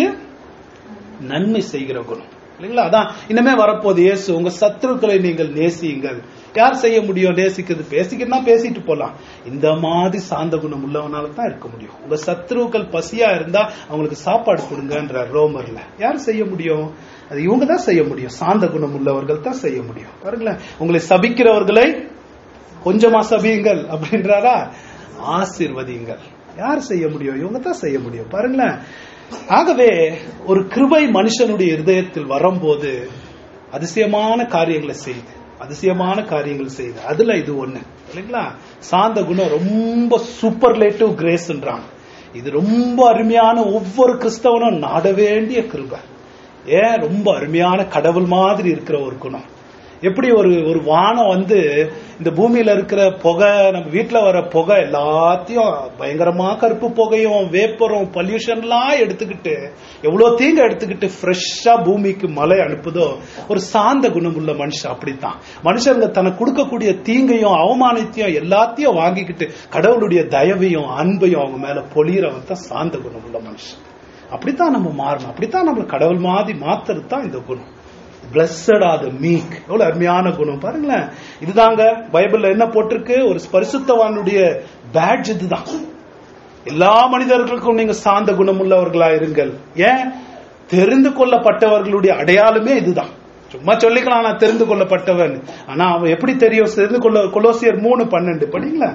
நன்மை செய்கிற குணம் இல்லைங்களா அதான் இனிமே வரப்போது இயேசு உங்க சத்துருக்களை நீங்கள் நேசியுங்கள் யார் செய்ய முடியும் நேசிக்கிறது பேசிக்கணும்னா பேசிட்டு போலாம் இந்த மாதிரி சாந்த குணம் உள்ளவனால தான் இருக்க முடியும் உங்க சத்துருக்கள் பசியா இருந்தா அவங்களுக்கு சாப்பாடு கொடுங்கன்ற ரோமர்ல யார் செய்ய முடியும் அது இவங்க தான் செய்ய முடியும் சாந்த குணம் உள்ளவர்கள் தான் செய்ய முடியும் பாருங்களேன் உங்களை சபிக்கிறவர்களை கொஞ்சமா சபியுங்கள் அப்படின்றாரா ஆசிர்வதியுங்கள் யார் செய்ய முடியும் இவங்க தான் செய்ய முடியும் பாருங்களேன் ஆகவே ஒரு கிருபை மனுஷனுடைய இருதயத்தில் வரும்போது அதிசயமான காரியங்களை செய்யுது அதிசயமான காரியங்கள் செய்யுது அதுல இது ஒண்ணு இல்லைங்களா சாந்த குணம் ரொம்ப சூப்பர்லேட்டிவ் கிரேஸ்ன்றாங்க இது ரொம்ப அருமையான ஒவ்வொரு கிறிஸ்தவனும் நாட வேண்டிய கிருபை ஏன் ரொம்ப அருமையான கடவுள் மாதிரி இருக்கிற ஒரு குணம் எப்படி ஒரு ஒரு வானம் வந்து இந்த பூமியில இருக்கிற புகை நம்ம வீட்டுல வர புகை எல்லாத்தையும் பயங்கரமா கருப்பு புகையும் வேப்பரும் பொல்யூஷன்லாம் எடுத்துக்கிட்டு எவ்வளவு தீங்க எடுத்துக்கிட்டு ஃப்ரெஷ்ஷா பூமிக்கு மழை அனுப்புதோ ஒரு சாந்த குணம் உள்ள மனுஷன் அப்படித்தான் மனுஷங்க தனக்கு கொடுக்கக்கூடிய தீங்கையும் அவமானத்தையும் எல்லாத்தையும் வாங்கிக்கிட்டு கடவுளுடைய தயவையும் அன்பையும் அவங்க மேல பொழியறவன் தான் சாந்த குணம் உள்ள மனுஷன் அப்படித்தான் நம்ம மாறணும் அப்படித்தான் நம்ம கடவுள் மாதிரி மாத்துறது தான் இந்த குணம் பிளஸட் ஆர் த மீக் எவ்வளவு அருமையான குணம் பாருங்களேன் இதுதாங்க பைபிள்ல என்ன போட்டிருக்கு ஒரு பரிசுத்தவானுடைய பேட்ஜ் இதுதான் எல்லா மனிதர்களுக்கும் நீங்க சாந்த குணம் உள்ளவர்களா இருங்கள் ஏன் தெரிந்து கொள்ளப்பட்டவர்களுடைய அடையாளமே இதுதான் சும்மா சொல்லிக்கலாம் நான் தெரிந்து கொள்ளப்பட்டவன் ஆனா அவன் எப்படி தெரியும் தெரிந்து கொள்ள கொலோசியர் மூணு பன்னெண்டு படிங்களா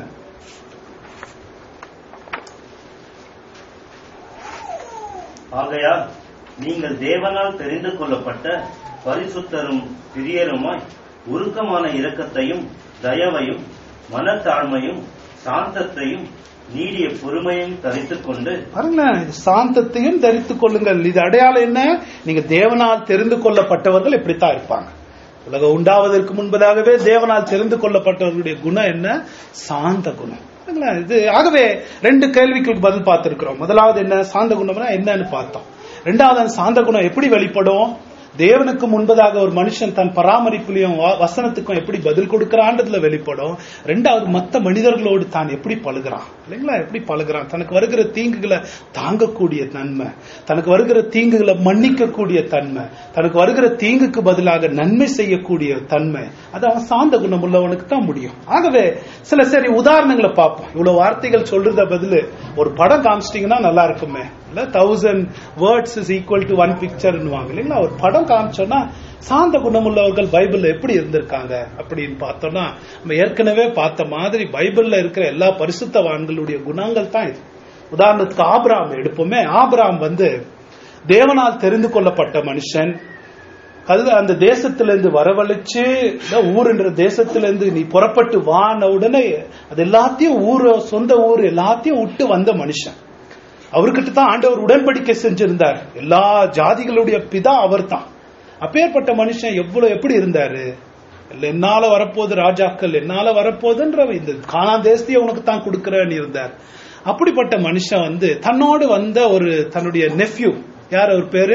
ஆகையால் நீங்கள் தேவனால் தெரிந்து கொள்ளப்பட்ட பரிசுத்தரும் பிரியருமாய் உருக்கமான இரக்கத்தையும் தயவையும் மனத்தாழ்மையும் சாந்தத்தையும் நீடிய பொறுமையும் தரித்துக் கொண்டு பாருங்களேன் இது சாந்தத்தையும் தரித்துக் கொள்ளுங்கள் இது அடையாளம் என்ன நீங்க தேவனால் தெரிந்து கொள்ளப்பட்டவர்கள் இப்படித்தான் இருப்பாங்க உலகம் உண்டாவதற்கு முன்பதாகவே தேவனால் தெரிந்து கொள்ளப்பட்டவர்களுடைய குணம் என்ன சாந்த குணம் பாருங்களேன், இது ஆகவே ரெண்டு கேள்விக்கு பதில் பார்த்திருக்கிறோம் முதலாவது என்ன சாந்த குணம்னா என்னன்னு பார்த்தோம் ரெண்டாவது அந்த சாந்த குணம் எப்படி வெளிப்படும் தேவனுக்கு முன்பதாக ஒரு மனுஷன் தன் பராமரிப்புலையும் வ- வசனத்துக்கும் எப்படி பதில் கொடுக்கறான்றதுல வெளிப்படும் ரெண்டாவது மத்த மனிதர்களோடு தான் எப்படி பழகுறான் இல்லைங்களா எப்படி பழகுறான் தனக்கு வருகிற தீங்குகளை தாங்கக்கூடிய தன்மை தனக்கு வருகிற தீங்குகளை மன்னிக்கக்கூடிய தன்மை தனக்கு வருகிற தீங்குக்கு பதிலாக நன்மை செய்யக்கூடிய தன்மை அது அவன் சாந்த குணம் உள்ளவனுக்கு தான் முடியும் ஆகவே சில சரி உதாரணங்களை பார்ப்போம் இவ்வளவு வார்த்தைகள் சொல்றத பதிலு ஒரு படம் காமிச்சிட்டீங்கன்னா நல்லா இருக்குமே இல்ல thousand words is equal to one பிக்சர்னுவாங்க இல்லைங்களா ஒரு படம் காமிச்சோம்னா சாந்த குணமுள்ளவர்கள் பைபிள்ல எப்படி இருந்திருக்காங்க அப்படின்னு பார்த்தோம்னா நம்ம ஏற்கனவே பார்த்த மாதிரி பைபிள்ல இருக்கிற எல்லா பரிசுத்தவான்களுடைய குணங்கள் தான் இது உதாரணத்துக்கு ஆபிராம் எடுப்போமே ஆபிராம் வந்து தேவனால் தெரிந்து கொள்ளப்பட்ட மனுஷன் கல் அந்த தேசத்திலிருந்து வரவழைச்சு இல்ல ஊருன்ற தேசத்திலிருந்து நீ புறப்பட்டு வான உடனே அது எல்லாத்தையும் ஊர் சொந்த ஊர் எல்லாத்தையும் விட்டு வந்த மனுஷன் அவர்கிட்ட தான் ஆண்டவர் உடன்படிக்கை செஞ்சிருந்தார் எல்லா ஜாதிகளுடைய பிதா அவர் தான் அப்பேற்பட்ட மனுஷன் எவ்வளவு எப்படி இருந்தாரு இல்ல என்னால வரப்போகுது ராஜாக்கள் என்னால வரப்போகுதுன்ற இந்த காணா தேசத்தையே உனக்கு தான் கொடுக்கறேன்னு இருந்தார் அப்படிப்பட்ட மனுஷன் வந்து தன்னோடு வந்த ஒரு தன்னுடைய நெஃப்யூ யார் அவர் பேரு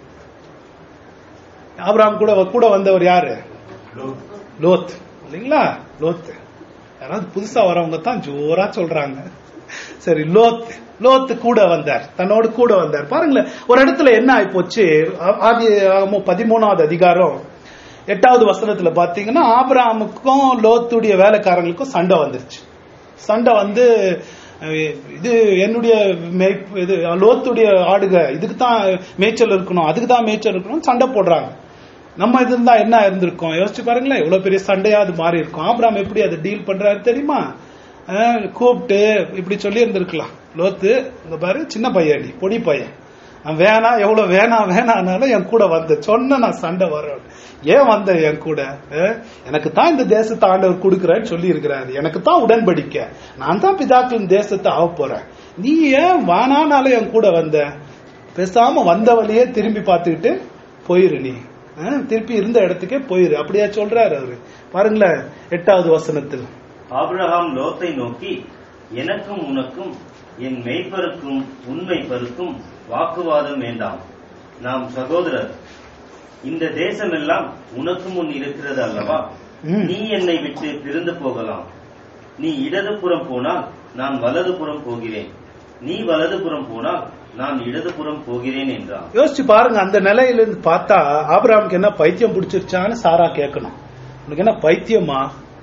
ஆபிரகாம் கூட கூட வந்தவர் யாரு லோத் இல்லைங்களா லோத் யாராவது புதுசா வரவங்க தான் ஜோரா சொல்றாங்க சரி லோத் லோத்து கூட வந்தார் தன்னோடு கூட வந்தார் பாருங்களேன் ஒரு இடத்துல என்ன ஆயிப்போச்சு ஆ- ஆதி ஆகமம் பதிமூணாவது அதிகாரம் எட்டாவது வசனத்துல பாத்தீங்கன்னா ஆபிரகாமுக்கும் லோத்துடைய வேலைக்காரங்களுக்கும் சண்டை வந்துருச்சு சண்டை வந்து அஹ், இது என்னுடைய மேய்ப் இது லோத்துடைய ஆடுக இதுக்கு தான் மேய்ச்சல் இருக்கணும் அதுக்கு தான் மேய்ச்சல் இருக்கணும் சண்டை போடுறாங்க நம்ம இது இருந்தா என்ன இருந்திருக்கும் யோசிச்சு பாருங்களேன் இவ்வளவு பெரிய சண்டையா அது மாறி இருக்கும் ஆபிராம் எப்படி அதை டீல் பண்றாரு தெரியுமா அஹ், கூப்பிட்டு இப்படி சொல்லி இருந்திருக்கலாம் லோத்து இங்க பாரு சின்ன பையன் நீ பொடி பையன் அவன் வேணாம் எவ்வளவு வேணாம் வேணாம்னாலும் என் கூட வந்து சொன்ன நான் சண்டை வர ஏன் வந்த என் கூட அஹ்? எனக்கு தான் இந்த தேசத்தை ஆண்டவர் கொடுக்குறேன்னு சொல்லி இருக்கிறாரு எனக்கு தான் உடன்படிக்கை நான் தான் பிதாக்களின் தேசத்தை ஆக போறேன் நீ ஏன் வானானாலும் என் கூட வந்த பேசாம வந்த வழியே திரும்பி பார்த்துக்கிட்டு போயிரு நீ அஹ்? திருப்பி இருந்த இடத்துக்கே போயிரு அப்படியா சொல்றாரு அவரு பாருங்களேன் எட்டாவது வசனத்தில் ஆபிரகாம் லோத்தை நோக்கி எனக்கும் உனக்கும் என் மெய்ப்பருக்கும் உண்மைப்பருக்கும் வாக்குவாதம் வேண்டாம் நாம் சகோதரர் இந்த தேசமெல்லாம் உனக்கு முன் இருக்கிறது அல்லவா ம். நீ என்னை விட்டு பிரிந்து போகலாம் நீ இடதுபுறம் போனால் நான் வலதுபுறம் போகிறேன் நீ வலதுபுறம் போனால் நான் இடதுபுறம் போகிறேன் என்றான் யோசிச்சு பாருங்க அந்த நிலையில இருந்து பார்த்தா ஆபிரகாமுக்கு என்ன பைத்தியம் பிடிச்சிருச்சான்னு சாரா கேட்கணும் உனக்கு என்ன பைத்தியமா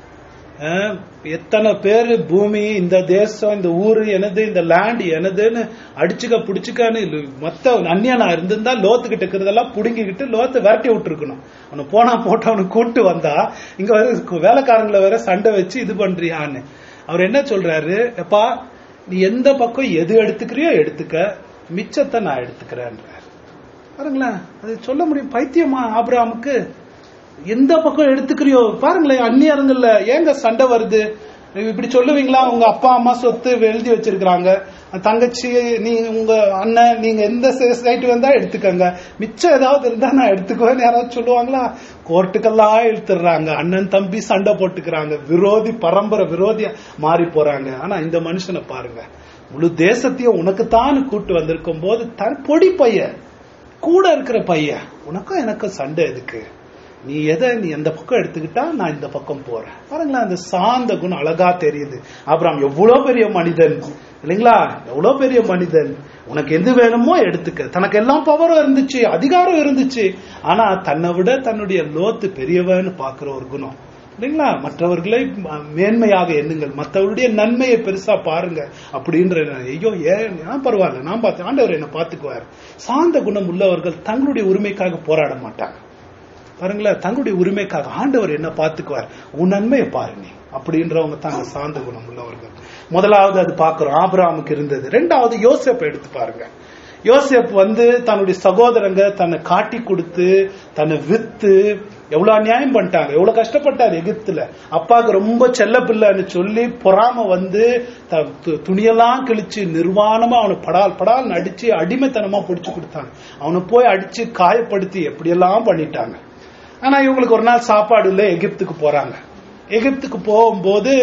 அஹ், எத்தனை பேரு பூமி இந்த தேசம் இந்த ஊரு எனது இந்த லேண்ட் எனதுன்னு அடிச்சுக்க புடிச்சுக்கன்னு இல்ல, மொத்த அந்நியனா இருந்திருந்தா லோத்துக்கிட்ட இருக்கிறதெல்லாம் புடுங்கிக்கிட்டு லோத்தை விரட்டி விட்டுருக்கணும் அவனை போனா போட்டு அவனை கூட்டு வந்தா இங்க வேற வேலைக்காரங்களை வேற சண்டை வச்சு இது பண்றியான்னு அவர் என்ன சொல்றாரு எப்பா நீ எந்த பக்கம் எது எடுத்துக்கிறியோ எடுத்துக்க மிச்சத்தை நான் எடுத்துக்கிறேன்றார் பாருங்களேன் அது சொல்ல முடியும் பைத்தியமா ஆபிரகாமுக்கு எந்த பக்கம் எடுத்துக்கிறியோ பாருங்களேன் அந்நியருங்கல்ல ஏங்க சண்டை வருது இப்படி சொல்லுவீங்களா உங்க அப்பா அம்மா சொத்து எழுதி வச்சிருக்காங்க தங்கச்சி நீ உங்க அண்ணன் நீங்க எந்த சைட்டு வந்தா எடுத்துக்கங்க மிச்சம் ஏதாவது இருந்தா நான் எடுத்துக்குவேன்னு யாராவது சொல்லுவாங்களா கோர்ட்டுக்கெல்லாம் இழுத்துறாங்க அண்ணன் தம்பி சண்டை போட்டுக்கிறாங்க விரோதி பரம்பரை விரோதியா மாறி போறாங்க ஆனா இந்த மனுஷனை பாருங்க முழு தேசத்தையும் உனக்குத்தான் கூட்டு வந்திருக்கும் போது தன் பொடி பையன் கூட இருக்கிற பையன் உனக்கும் எனக்கும் சண்டை எதுக்கு நீ எதை நீ எந்த பக்கம் எடுத்துக்கிட்டா நான் இந்த பக்கம் போறேன் பாருங்களேன் அந்த சாந்த குணம் அழகா தெரியுது அப்புறம் எவ்வளவு பெரிய மனிதன் இல்லைங்களா எவ்வளவு பெரிய மனிதன் உனக்கு எது வேணுமோ எடுத்துக்க தனக்கு எல்லாம் பவரும் இருந்துச்சு அதிகாரம் இருந்துச்சு ஆனா தன்னை விட தன்னுடைய லோத்து பெரியவன்னு பாக்குற ஒரு குணம் இல்லைங்களா மற்றவர்களை ம- மேன்மையாக எண்ணுங்கள் மற்றவருடைய நன்மையை பெருசா பாருங்க அப்படின்ற ஐயோ ஏன் நான் பரவாயில்ல நான் பார்த்து ஆண்டவர் என்ன பார்த்துக்குவார் சாந்த குணம் உள்ளவர்கள் தங்களுடைய உரிமைக்காக போராட மாட்டாங்க பாருங்களேன் தங்களுடைய உரிமைக்காக ஆண்டவர் என்ன பார்த்துக்குவார் உன் நன்மையை பாரு நீ அப்படின்றவங்க தான் அந்த சாந்த குணம் உள்ளவர்கள் முதலாவது அது பார்க்கிறோம் ஆபிரகாமுக்கு இருந்தது ரெண்டாவது யோசேப்பை எடுத்து பாருங்க யோசேப் வந்து தன்னுடைய சகோதரங்க தன்னை காட்டி கொடுத்து தன்னை வித்து எவ்வளவு அநியாயம் பண்ணிட்டாங்க எவ்வளவு கஷ்டப்பட்டார் எகிப்துல அப்பாவுக்கு ரொம்ப செல்ல பிள்ளைன்னு சொல்லி பொறாம வந்து த- து- துணியெல்லாம் கிழிச்சு நிர்வாணமா அவனை படால் படால் அடிச்சு அடிமைத்தனமா பிடிச்சு கொடுத்தாங்க அவனை போய் அடிச்சு காயப்படுத்தி எப்படியெல்லாம் பண்ணிட்டாங்க ஆனா இவங்களுக்கு ஒரு நாள் சாப்பாடு இல்லை எகிப்துக்கு போறாங்க எகிப்துக்கு போகும்போது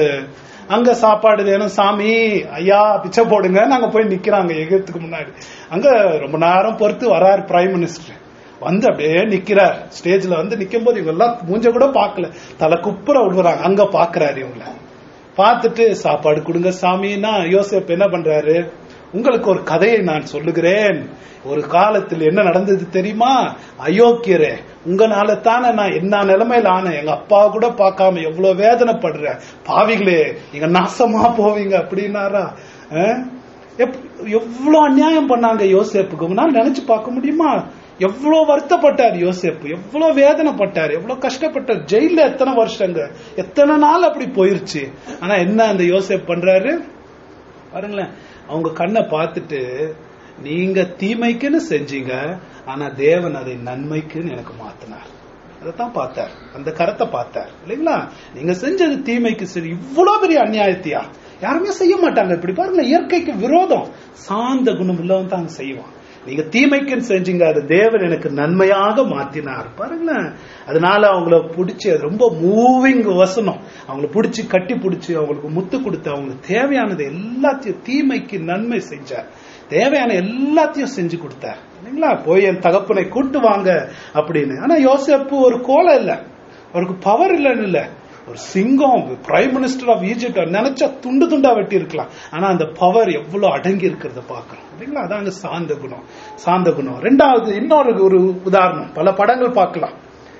அங்க சாப்பாடு வேணும் சாமி ஐயா பிச்சை போடுங்க நாங்க போய் நிக்கிறாங்க எகிப்துக்கு முன்னாடி அங்க ரொம்ப நேரம் பொறுத்து வராரு பிரைம் மினிஸ்டர் வந்து அப்படியே நிக்கிறார் ஸ்டேஜ்ல வந்து நிக்கும் போது இவங்க எல்லாம் மூஞ்ச கூட பார்க்கல தலை குப்புற விடுறாங்க அங்க பாக்குறாரு இவங்கள பார்த்துட்டு சாப்பாடு கொடுங்க சாமின்னா யோசேப் என்ன பண்றாரு உங்களுக்கு ஒரு கதையை நான் சொல்லுகிறேன் ஒரு காலத்தில் என்ன நடந்தது தெரியுமா அயோக்கியரே உங்களால தானே நான் என்ன நிலைமையில ஆனேன் எங்க அப்பா கூட பார்க்காம எவ்வளவு வேதனைப்படுறேன் பாவிகளே நீங்க நாசமா போவீங்க அப்படின்னாரா அஹ்? எப்- எவ்வளவு அநியாயம் பண்ணாங்க யோசேப்புக்கு உங்களால நினைச்சு பார்க்க முடியுமா எவ்வளவு வருத்தப்பட்டார் யோசேப்பு எவ்வளவு வேதனைப்பட்டார் எவ்வளவு கஷ்டப்பட்டார் ஜெயில எத்தனை வருஷங்க எத்தனை நாள் அப்படி போயிருச்சு ஆனா என்ன அந்த யோசேப் பண்றாரு பாருங்களேன் அவங்க கண்ணை பார்த்துட்டு நீங்க தீமைக்குன்னு செஞ்சீங்க ஆனா தேவன் அதை நன்மைக்குன்னு எனக்கு மாத்தினார் அதைத்தான் பார்த்தார் அந்த கரத்தை பார்த்தார் இல்லைங்களா நீங்க செஞ்சது தீமைக்கு சரி இவ்வளவு பெரிய அநியாயத்தியா யாருமே செய்ய மாட்டாங்க இப்படி பாருங்க இயற்கைக்கு விரோதம் சாந்த குணம் உள்ளவன் தான் செய்வான் நீங்க தீமைக்குன்னு செஞ்சீங்க அது தேவன் எனக்கு நன்மையாக மாத்தினார் பாருங்களேன் அதனால அவங்கள பிடிச்சி அது ரொம்ப மூவிங் வசனம் அவங்கள பிடிச்சி கட்டி பிடிச்சி அவங்களுக்கு முத்து கொடுத்து அவங்களுக்கு தேவையானது எல்லாத்தையும் தீமைக்கு நன்மை செஞ்சார் தேவையான எல்லாத்தையும் செஞ்சு கொடுத்தார் இல்லைங்களா போய் என் தகப்பனை கூட்டு வாங்க அப்படின்னு ஆனா யோசேப்பு ஒரு கோலம் இல்ல அவருக்கு பவர் இல்லைன்னு இல்ல ஒரு சிங்கம் பிரைம் மினிஸ்டர் ஆஃப் ஈஜிப்ட் நினைச்சா துண்டு துண்டா வெட்டி இருக்கலாம் ஆனா அந்த பவர் எவ்வளவு அடங்கி இருக்கிறத பாக்குறோம் இல்லைங்களா அதாங்க சாந்த குணம் சாந்த குணம் ரெண்டாவது இன்னொரு ஒரு உதாரணம் பல படங்கள் பார்க்கலாம்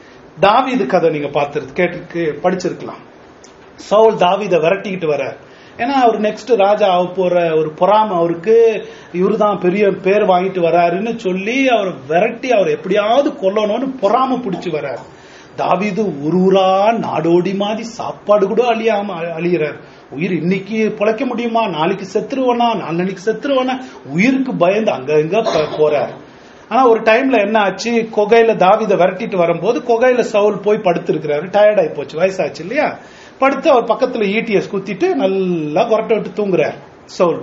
தாவீது கதை நீங்க பார்த்து கேட்டு படிச்சிருக்கலாம் சவுல் தாவீதை விரட்டிக்கிட்டு வர ஏன்னா அவர் நெக்ஸ்ட் ராஜா ஆக போற ஒரு பொறாம அவருக்கு இவரு தான் பெரிய பேர் வாங்கிட்டு வராருன்னு சொல்லி அவர் விரட்டி அவர் எப்படியாவது கொல்லணும்னு பொறாம பிடிச்சு வர்றாரு தாவீது ஒரு ஊரா நாடோடி மாதிரி சாப்பாடு கூட அழியாம அழியிறார் உயிர் இன்னைக்கு பிழைக்க முடியுமா நாளைக்கு செத்துருவனா நாளைக்கு செத்துருவனா உயிருக்கு பயந்து அங்க இங்க ப- போறார் ஆனா ஒரு டைம்ல என்ன ஆச்சு கொகையில தாவித விரட்டிட்டு வரும்போது கொகையில சவுல் போய் படுத்திருக்கிறாரு டயர்ட் ஆகி போச்சு வயசாச்சு இல்லையா படுத்து அவர் பக்கத்துல ஈட்டிஎஸ் குத்திட்டு நல்லா கொரட்டை விட்டு தூங்குறார் சவுல்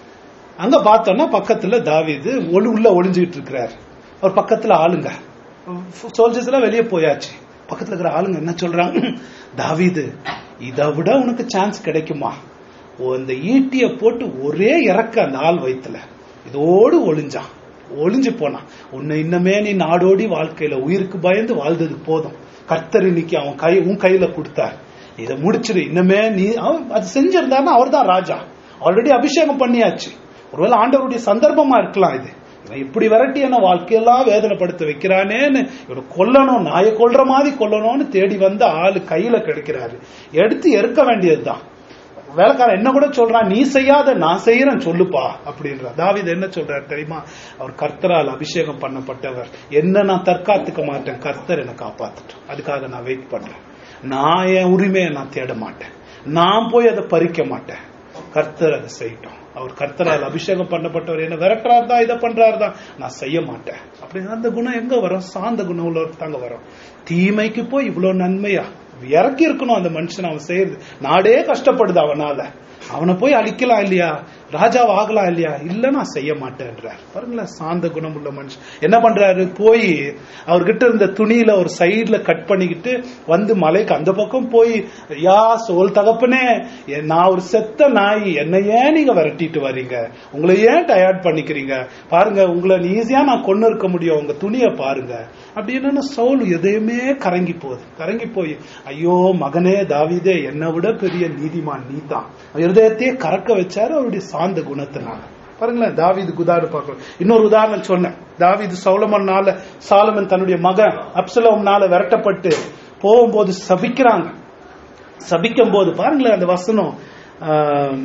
அங்க பார்த்தோம்னா பக்கத்துல தாவீது ஒளி உள்ள ஒளிஞ்சுக்கிட்டு இருக்கிறார் அவர் பக்கத்துல ஆளுங்க சோல்ஜர்ஸ் எல்லாம் வெளியே போயாச்சு பக்கத்துல இருக்கிற ஆளுங்க என்ன சொல்றாங்க தாவீது இதை விட உனக்கு சான்ஸ் கிடைக்குமா ஓ, இந்த ஈட்டிய போட்டு ஒரே இறக்க அந்த ஆள் வயித்துல இதோடு ஒளிஞ்சான் ஒளிஞ்சு போனான் உன்னை இன்னமே நீ நாடோடி வாழ்க்கையில உயிருக்கு பயந்து வாழ்ந்தது போதும் கர்த்தர் இன்னைக்கு அவன் கை உன் கையில கொடுத்தார் இதை முடிச்சிடு இன்னமே நீ அவன் அது செஞ்சிருந்தாருன்னா அவர் தான் ராஜா ஆல்ரெடி அபிஷேகம் பண்ணியாச்சு ஒருவேளை ஆண்டவருடைய சந்தர்ப்பமா இருக்கலாம் இது இவன் இப்படி விரட்டி என்ன வாழ்க்கையெல்லாம் வேதனைப்படுத்த வைக்கிறானேன்னு இவனை கொல்லணும் நாயை கொல்ற மாதிரி கொல்லணும்னு தேடி வந்த ஆளு கையில கிடைக்கிறாரு எடுத்து எருக்க வேண்டியதுதான் வேலைக்காரன் என்ன கூட சொல்றான் நீ செய்யாத நான் செய்யறேன் சொல்லுப்பா அப்படின்ற தாவீது என்ன சொல்றாரு தெரியுமா அவர் கர்த்தரால் அபிஷேகம் பண்ணப்பட்டவர் என்ன நான் தற்காத்துக்க மாட்டேன் கர்த்தர் என்னை காப்பாத்துட்டோம் அதுக்காக நான் வெயிட் பண்றேன் நான் என் உரிமையை நான் தேட மாட்டேன் நான் போய் அதை பறிக்க மாட்டேன் கர்த்தர் அதை செய்யட்டும் அவர் கர்த்தரால் அபிஷேகம் பண்ணப்பட்டவர் என்ன விரட்டுறாரு தான் இதை பண்றாரு தான் நான் செய்ய மாட்டேன் அப்படி அந்த குணம் எங்க வரும் சாந்த குணம் உள்ளவர் தாங்க வரும் தீமைக்கு போய் இவ்வளவு நன்மையா இறக்கி இருக்கணும் அந்த மனுஷன் அவன் செய்யறது நாடே கஷ்டப்படுது அவனால அவனை போய் அழிக்கலாம் இல்லையா ராஜாவை ஆகலாம் இல்லையா இல்ல நான் செய்ய மாட்டேன்றார் பாருங்களேன் சாந்த குணம் உள்ள மனுஷன் என்ன பண்றாரு போய் அவர்கிட்ட இருந்த துணியில ஒரு சைடுல கட் பண்ணிக்கிட்டு வந்து மலைக்கு அந்த பக்கம் போய் யா சோல் தகப்பனே என் நான் ஒரு செத்த நாய் என்னை ஏன் நீங்க விரட்டிட்டு வர்றீங்க உங்களை ஏன் டயர்ட் பண்ணிக்கிறீங்க பாருங்க உங்களை ஈஸியா நான் கொண்டு இருக்க முடியும் உங்க துணியை பாருங்க அப்படின்னு சவுல் எதையுமே கரங்கி போகுது கரங்கி போய் ஐயோ மகனே தாவீதே என்னை விட பெரிய நீதிமான் நீ தான் இருதயத்தையே கறக்க வச்சாரு அவருடைய சாந்த குணத்தினால பாருங்களேன் தாவீதுக்கு உதாரணம் பார்க்கலாம் இன்னொரு உதாரணம் சொன்னேன் தாவீது சௌலமன்னால சாலமன் தன்னுடைய மகன் அப்சலோம்னால விரட்டப்பட்டு போகும்போது சபிக்கிறாங்க சபிக்கும் போது பாருங்களேன் அந்த வசனம் ஆம்,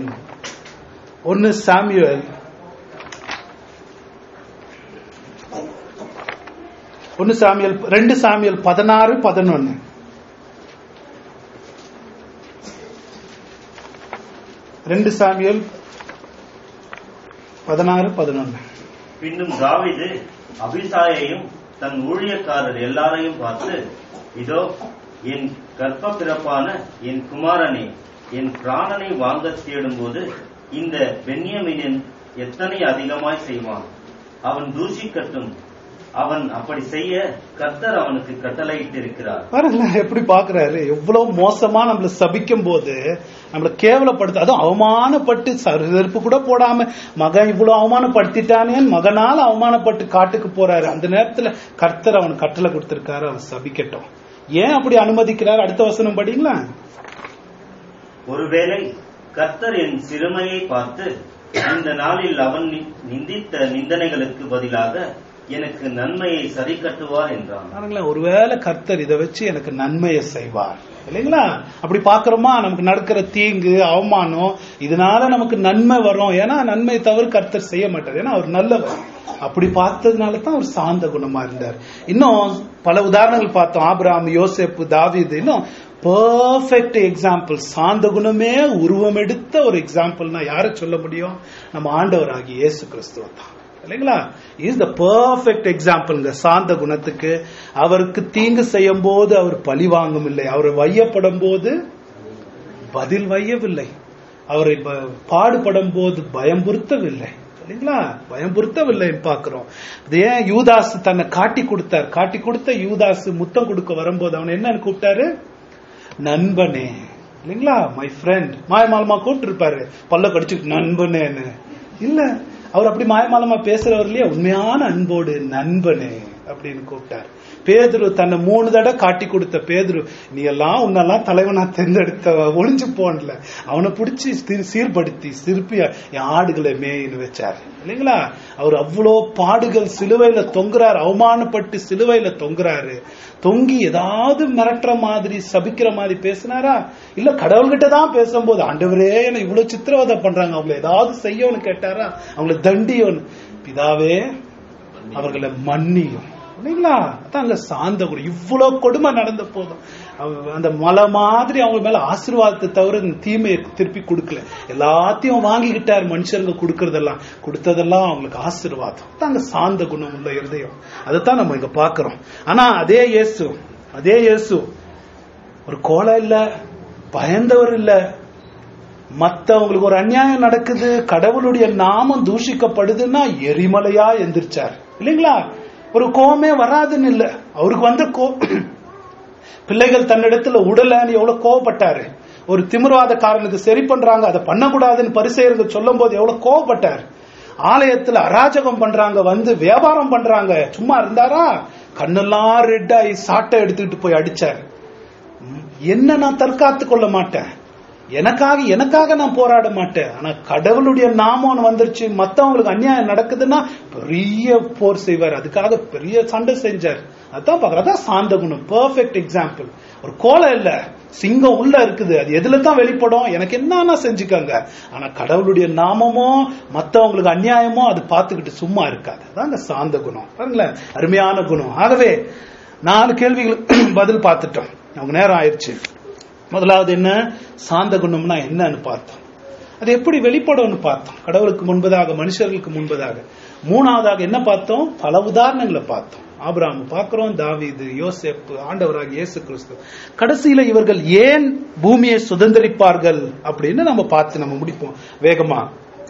ஒன்னு சாமியுவல் ஒன்னு சாமியல் ரெண்டு சாமியல் பதினாறு பதினொன்னு ரெண்டு சாமியல் பதினாறு பதினொன்னு பின்னும் தாவீது அபிசாயையும் தன் ஊழியக்காரர் எல்லாரையும் பார்த்து இதோ என் கர்ப்ப பிறப்பான என் குமாரனே என் பிராணனை வாங்கத் தேடும்போது இந்த பென்யமீனன் எத்தனை அதிகமாய் செய்வான் அவன் தூஷிக்கட்டும் அவன் அப்படி செய்ய கர்த்தர் அவனுக்கு கட்டளையிட்டிருக்கிறார் பாருங்களேன் எப்படி பாக்குறாரு எவ்வளவு மோசமா நம்மள சபிக்கும் போது நம்மள கேவலப்படுத்த அதுவும் அவமானப்பட்டு செருப்பு கூட போடாம மகன் இவ்வளவு அவமானப்படுத்திட்டானேன்னு மகனால அவமானப்பட்டு காட்டுக்கு போறாரு அந்த நேரத்துல கர்த்தர் அவன் கட்டளை கொடுத்திருக்காரு அவன் சபிக்கட்டும் ஏன் அப்படி அனுமதிக்கிறார் அடுத்த வசனம் படிங்களா ஒருவேளை கர்த்தர் என் சிறுமையை பார்த்து இந்த நாளில் அவன் நி- நிந்தித்த நிந்தனைகளுக்கு பதிலாக எனக்கு நன்மையை சரி கட்டுவார் என்றான் பாருங்களேன் ஒருவேளை கர்த்தர் இதை வச்சு எனக்கு நன்மையை செய்வார் இல்லைங்களா அப்படி பாக்குறோமா நமக்கு நடக்கிற தீங்கு அவமானம் இதனால நமக்கு நன்மை வரும் ஏன்னா நன்மை தவிர கர்த்தர் செய்ய மாட்டார் ஏன்னா அவர் நல்லவர் அப்படி பார்த்ததுனால தான் அவர் சாந்த குணமா இருந்தார் இன்னும் பல உதாரணங்கள் பார்த்தோம் ஆபிராம் யோசேப்பு தாவீது இன்னும் பர்ஃபெக்ட் எக்ஸாம்பிள் சாந்த குணமே உருவம் எடுத்த ஒரு எக்ஸாம்பிள்னா யாரை சொல்ல முடியும் நம்ம ஆண்டவர் ஆகிய இயேசு கிறிஸ்துவ தான் இல்லைங்களா இஸ் த பர்ஃபெக்ட் எக்ஸாம்பிள்ங்க சாந்த குணத்துக்கு அவருக்கு தீங்கு செய்யும் போது அவர் பழி வாங்கும் இல்லை அவர் வையப்படும் போது பதில் வையவில்லை அவரை ப- பாடுபடும் போது பயம்புறுத்தவில்லை இல்லைங்களா பயம்புறுத்தவில்லை பார்க்கிறோம் இது ஏன் யூதாஸ் தன்னை காட்டி கொடுத்தார் காட்டி கொடுத்த யூதாஸ் முத்தம் கொடுக்க வரும்போது அவன் என்னன்னு கூப்பிட்டாரு நண்பனே இல்லைங்களா மை ஃப்ரெண்ட் மாயமாலமா கூப்பிட்டு இருப்பாரு பல்ல கடிச்சுட்டு நண்பனேன்னு இல்ல அவர் அப்படி மாயமாலமா பேசுறவர் இல்லையா உண்மையான அன்போடு நண்பனே அப்படின்னு கூப்பிட்டார் பேதுரு தன்னை மூணு தடவை காட்டி கொடுத்த பேதுரு நீ எல்லாம் உன்னெல்லாம் தலைவனா தேர்ந்தெடுத்த ஒளிஞ்சு போன்ல அவனை பிடிச்சி சீர்- சீர்படுத்தி சிற்பி என் ஆடுகளை மேயின்னு வச்சார் இல்லைங்களா அவர் அவ்வளோ பாடுகள் சிலுவையில தொங்குறாரு அவமானப்பட்டு சிலுவையில தொங்குறாரு தொங்கி ஏதாவது மிரட்டுற மாதிரி சபிக்கிற மாதிரி பேசினாரா இல்ல கடவுள்கிட்ட தான் பேசும்போது ஆண்டவரே என்ன இவ்வளவு சித்திரவதை பண்றாங்க அவங்களை ஏதாவது செய்யணும்னு கேட்டாரா அவங்களை தண்டியோன்னு பிதாவே அவர்களை மன்னியும் இல்லைங்களா அதான் அங்க சாந்த குணம் இவ்வளவு கொடுமை நடந்த போதும் அவ- அந்த மலை மாதிரி அவங்க மேல ஆசீர்வாதத்தை தவிர இந்த தீமையை திருப்பி கொடுக்கல எல்லாத்தையும் வாங்கிக்கிட்டார் மனுஷங்க கொடுக்கறதெல்லாம் கொடுத்ததெல்லாம் அவங்களுக்கு ஆசீர்வாதம் அதான் அங்க சாந்த குணம் உள்ள இருதயம் அதைத்தான் நம்ம இங்க பாக்குறோம் ஆனா அதே இயேசு அதே இயேசு ஒரு கோலை இல்ல பயந்தவர் இல்ல மத்தவங்களுக்கு ஒரு அநியாயம் நடக்குது கடவுளுடைய நாமம் தூஷிக்கப்படுதுன்னா எரிமலையா எந்திரிச்சார் இல்லைங்களா ஒரு கோவமே வராதுன்னு இல்ல அவருக்கு வந்த கோ பிள்ளைகள் தன்னிடத்துல உடலன்னு எவ்வளவு கோவப்பட்டாரு ஒரு திமிர்வாதக்காரனுக்கு சரி பண்றாங்க அதை பண்ணக்கூடாதுன்னு பரிசெயர்கள் சொல்லும் போது எவ்வளவு கோவப்பட்டார் ஆலயத்துல அராஜகம் பண்றாங்க வந்து வியாபாரம் பண்றாங்க சும்மா இருந்தாரா கண்ணெல்லாம் ரெட்டாகி சாட்டை எடுத்துக்கிட்டு போய் அடிச்சார் ம், என்ன நான் தற்காத்து கொள்ள மாட்டேன் எனக்காக எனக்காக நான் போராட மாட்டேன் ஆனா கடவுளுடைய நாமம் வந்துருச்சு மத்தவங்களுக்கு அநியாயம் நடக்குதுன்னா பெரிய போர் செய்வார் அதுக்காக பெரிய சண்டை செஞ்சார் அதான் பாக்குற அதான் சாந்த குணம் பெர்ஃபெக்ட் எக்ஸாம்பிள் ஒரு கோலை இல்ல சிங்கம் உள்ள இருக்குது அது எதுல தான் வெளிப்படும் எனக்கு என்னன்னா செஞ்சுக்கோங்க ஆனா கடவுளுடைய நாமமோ மத்தவங்களுக்கு அநியாயமோ அது பார்த்துக்கிட்டு சும்மா இருக்காது அதான் அந்த சாந்த குணம் பாருங்களேன் அருமையான குணம் ஆகவே நாலு கேள்விகளுக்கு பதில் பார்த்துட்டோம் அவங்க நேரம் ஆயிடுச்சு முதலாவது என்ன சாந்த குணம்னா என்னன்னு பார்த்தோம் அது எப்படி வெளிப்படும்னு பார்த்தோம் கடவுளுக்கு முன்பதாக மனுஷர்களுக்கு முன்பதாக மூணாவதாக என்ன பார்த்தோம் பல உதாரணங்களை பார்த்தோம் ஆபிராம் பார்க்கிறோம் தாவீது யோசேப்பு ஆண்டவராக இயேசு கிறிஸ்து கடைசியில இவர்கள் ஏன் பூமியை சுதந்திரிப்பார்கள் அப்படின்னு நம்ம பார்த்து நம்ம முடிப்போம் வேகமா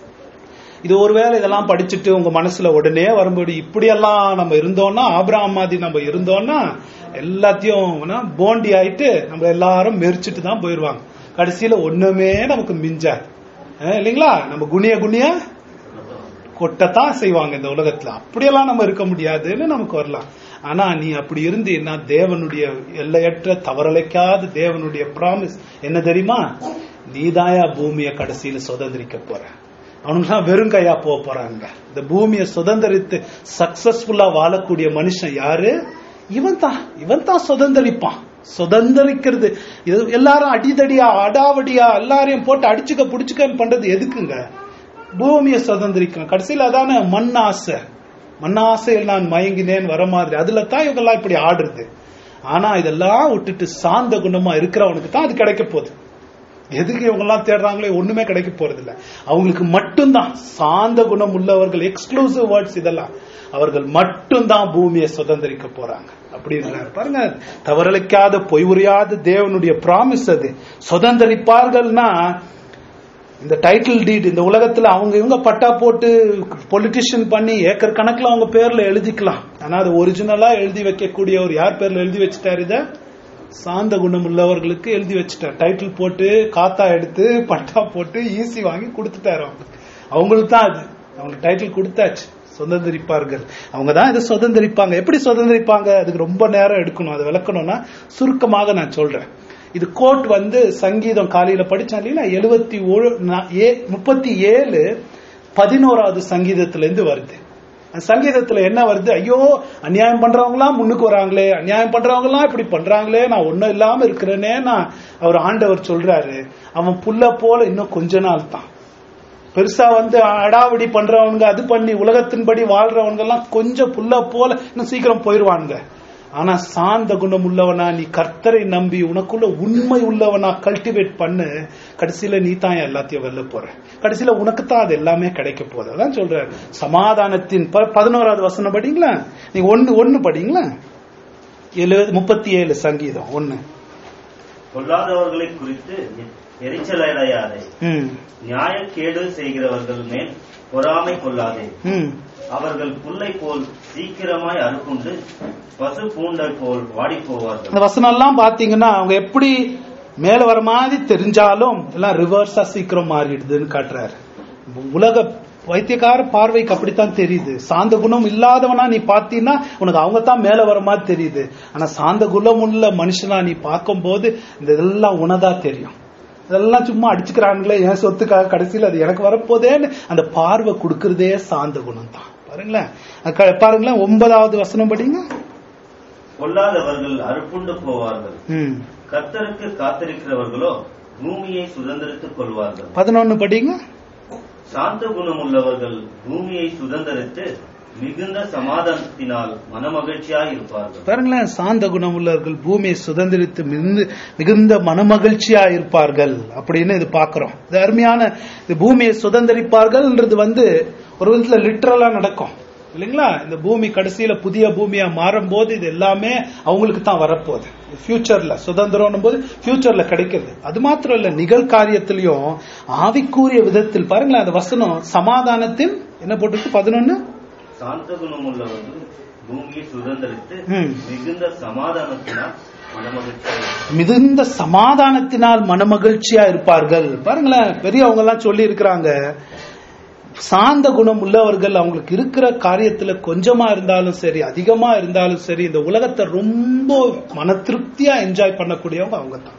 இது ஒருவேளை இதெல்லாம் படிச்சுட்டு உங்க மனசுல உடனே வரும்படி இப்படியெல்லாம் நம்ம இருந்தோம்னா ஆபிரகாம் மாதிரி நம்ம இருந்தோம்னா எல்லாத்தையும் என்ன, போண்டி ஆயிட்டு நம்ம எல்லாரும் மெரிச்சிட்டு தான் போயிருவாங்க கடைசியில ஒண்ணுமே நமக்கு மிஞ்சாது அஹ் இல்லைங்களா நம்ம குனிய குனிய கொட்டத்தான் செய்வாங்க இந்த உலகத்துல அப்படியெல்லாம் நம்ம இருக்க முடியாதுன்னு நமக்கு வரலாம் ஆனா நீ அப்படி இருந்தீன்னா தேவனுடைய எல்லையற்ற தவறலைக்காத தேவனுடைய ப்ராமிஸ் என்ன தெரியுமா நீதாயா பூமியை கடைசியில சுதந்திரிக்க போற அவனுக்குலாம் வெறும் கையா போக போறாங்க இந்த பூமியை சுதந்திரித்து சக்சஸ்ஃபுல்லா வாழக்கூடிய மனுஷன் யாரு இவன் தான் இவன் தான் சுதந்திரிப்பான் சுதந்திரிக்கிறது இது எல்லாரும் அடிதடியா அடாவடியா எல்லாரையும் போட்டு அடிச்சுக்க புடிச்சுக்கன்னு பண்றது எதுக்குங்க பூமியை சுதந்திரிக்கணும் கடைசியில் அதான மண் ஆசை மண் ஆசையில் நான் மயங்கினேன் வர மாதிரி அதுல தான் இவங்கெல்லாம் இப்படி ஆடுறது ஆனா இதெல்லாம் விட்டுட்டு சாந்த குணமா இருக்கிறவனுக்கு தான் அது கிடைக்க போகுது எதுக்கு இவங்க எல்லாம் தேடுறாங்களோ ஒண்ணுமே கிடைக்க போறது இல்ல அவங்களுக்கு மட்டும்தான் சாந்த குணம் உள்ளவர்கள் எக்ஸ்க்ளூசிவ் வேர்ட்ஸ் இதெல்லாம் அவர்கள் மட்டும்தான் பூமியை சுதந்திரிக்க போறாங்க அப்படின்றாரு பாருங்க தவறளிக்காத பொய் உரையாத தேவனுடைய ப்ராமிஸ் அது சுதந்திரிப்பார்கள்னா இந்த டைட்டில் டீட் இந்த உலகத்துல அவங்க இவங்க பட்டா போட்டு பொலிட்டிஷியன் பண்ணி ஏக்கர் கணக்குல அவங்க பேர்ல எழுதிக்கலாம் ஆனா அது ஒரிஜினலா எழுதி வைக்கக்கூடியவர் யார் பேர்ல எழுதி வச்சுட்டாரு இத சாந்த குணம் உள்ளவர்களுக்கு எழுதி வச்சுட்டார் டைட்டில் போட்டு காத்தா எடுத்து பட்டா போட்டு ஈசி வாங்கி கொடுத்துட்டாரு அவங்களுக்கு அவங்களுக்கு தான் அது அவங்களுக்கு டைட்டில் கொடுத்தாச்சு சுதந்திரிப்பார்கள் அவங்க தான் இதை சுதந்திரிப்பாங்க எப்படி சுதந்திரிப்பாங்க அதுக்கு ரொம்ப நேரம் எடுக்கணும் அதை விளக்கணும்னா சுருக்கமாக நான் சொல்றேன் இது கோட் வந்து சங்கீதம் காலையில படிச்சேன் இல்லையா எழுபத்தி முப்பத்தி ஏழு பதினோராவது சங்கீதத்துல இருந்து வருது அந்த சங்கீதத்துல என்ன வருது ஐயோ அநியாயம் பண்றவங்களாம் முன்னுக்கு வராங்களே அநியாயம் பண்றவங்கலாம் இப்படி பண்றாங்களே நான் ஒண்ணும் இல்லாம இருக்கிறேனே நான் அவர் ஆண்டவர் சொல்றாரு அவன் புல்ல போல இன்னும் கொஞ்ச நாள் தான் பெருசா வந்து அடாவடி பண்றவங்க அது பண்ணி உலகத்தின்படி வாழ்றவங்க எல்லாம் கொஞ்சம் புல்ல போல இன்னும் சீக்கிரம் போயிருவானுங்க ஆனா சாந்த குணம் உள்ளவனா நீ கர்த்தரை நம்பி உனக்குள்ள உண்மை உள்ளவனா கல்டிவேட் பண்ணு கடைசியில நீ தான் எல்லாத்தையும் வெல்ல போற கடைசியில உனக்கு தான் அது எல்லாமே கிடைக்க போகுது அதான் சொல்ற சமாதானத்தின் ப- பதினோராவது வசனம் படிங்களா நீங்க ஒன்னு ஒன்னு படிங்களா எழுபது முப்பத்தி ஏழு சங்கீதம் ஒன்னு கொல்லாதவர்களை குறித்து எரிச்சலடையாதே ம் நியாயக்கேடு செய்கிறவர்கள் மேல் பொறாமை கொள்ளாதே ம் அவர்கள் புல்லை போல் சீக்கிரமாய் அறுப்புண்டு பசு பூண்டை போல் வாடிப் போவார்கள் அந்த வசனம் எல்லாம் பாத்தீங்கன்னா அவங்க எப்படி மேல வர மாதிரி தெரிஞ்சாலும் எல்லாம் ரிவர்ஸா சீக்கிரம் மாறிடுதுன்னு காட்டுறாரு உலக வைத்தியக்கார பார்வைக்கு அப்படித்தான் தெரியுது சாந்த குணம் இல்லாதவனா நீ பாத்தீங்கன்னா உனக்கு அவங்க தான் மேல வர மாதிரி தெரியுது ஆனா சாந்த குணம் உள்ள மனுஷனா நீ பார்க்கும்போது இந்த இதெல்லாம் உனதா தெரியும் இதெல்லாம் சும்மா அடிச்சுக்கிறாங்களே என் சொத்துக்காக கடைசியில் அது எனக்கு வரப்போதேன்னு அந்த பார்வை கொடுக்கறதே சாந்த குணம் தான் பாருங்களேன் அக்க- பாருங்களேன் ஒன்பதாவது வசனம் படிங்க கொல்லாதவர்கள் அறுப்புண்டு போவார்கள் ம் கர்த்தருக்கு காத்திருக்கிறவர்களோ பூமியை சுதந்திரித்துக் கொள்வார்கள் பதினொன்னு படிங்க சாந்த குணமுள்ளவர்கள் பூமியை சுதந்திரித்து மிகுந்த சமாதானத்தினால் மனமகிழ்ச்சியாய் இருப்பார்கள் பாருங்களேன் சாந்த குணம் உள்ளவர்கள் பூமியை சுதந்திரித்து மிகுந்து மிகுந்த மனமகிழ்ச்சியா இருப்பார்கள் அப்படின்னு இது பாக்குறோம் இது அருமையான இது பூமியை சுதந்திரிப்பார்கள்ன்றது வந்து ஒரு விதத்துல லிட்டரலா நடக்கும் இல்லைங்களா இந்த பூமி கடைசியில புதிய பூமியா மாறும் போது இது எல்லாமே அவங்களுக்கு தான் வரப்போகுது ஃபியூச்சர்ல சுதந்திரம் போது ஃபியூச்சர்ல கிடைக்கிறது அது மாத்திரம் இல்ல நிகழ்காரியத்திலையும் ஆவிக்கூறிய விதத்தில் பாருங்களேன் அந்த வசனம் சமாதானத்தின் என்ன போட்டிருக்கு பதினொன்னு சாந்த குணமுள்ளவர்கள் பூமியை சுதந்திரித்து ம். மிகுந்த சமாதானத்தினால் மனமகிழ்ச்சியாய் இருப்பார்கள். மிகுந்த சமாதானத்தினால் மனமகிழ்ச்சியா இருப்பார்கள் பாருங்களேன் பெரியவங்க எல்லாம் சொல்லி இருக்கிறாங்க சாந்த குணம் உள்ளவர்கள் அவங்களுக்கு இருக்கிற காரியத்துல கொஞ்சமா இருந்தாலும் சரி அதிகமா இருந்தாலும் சரி இந்த உலகத்தை ரொம்ப மன திருப்தியா என்ஜாய் பண்ணக்கூடியவங்க அவங்க தான்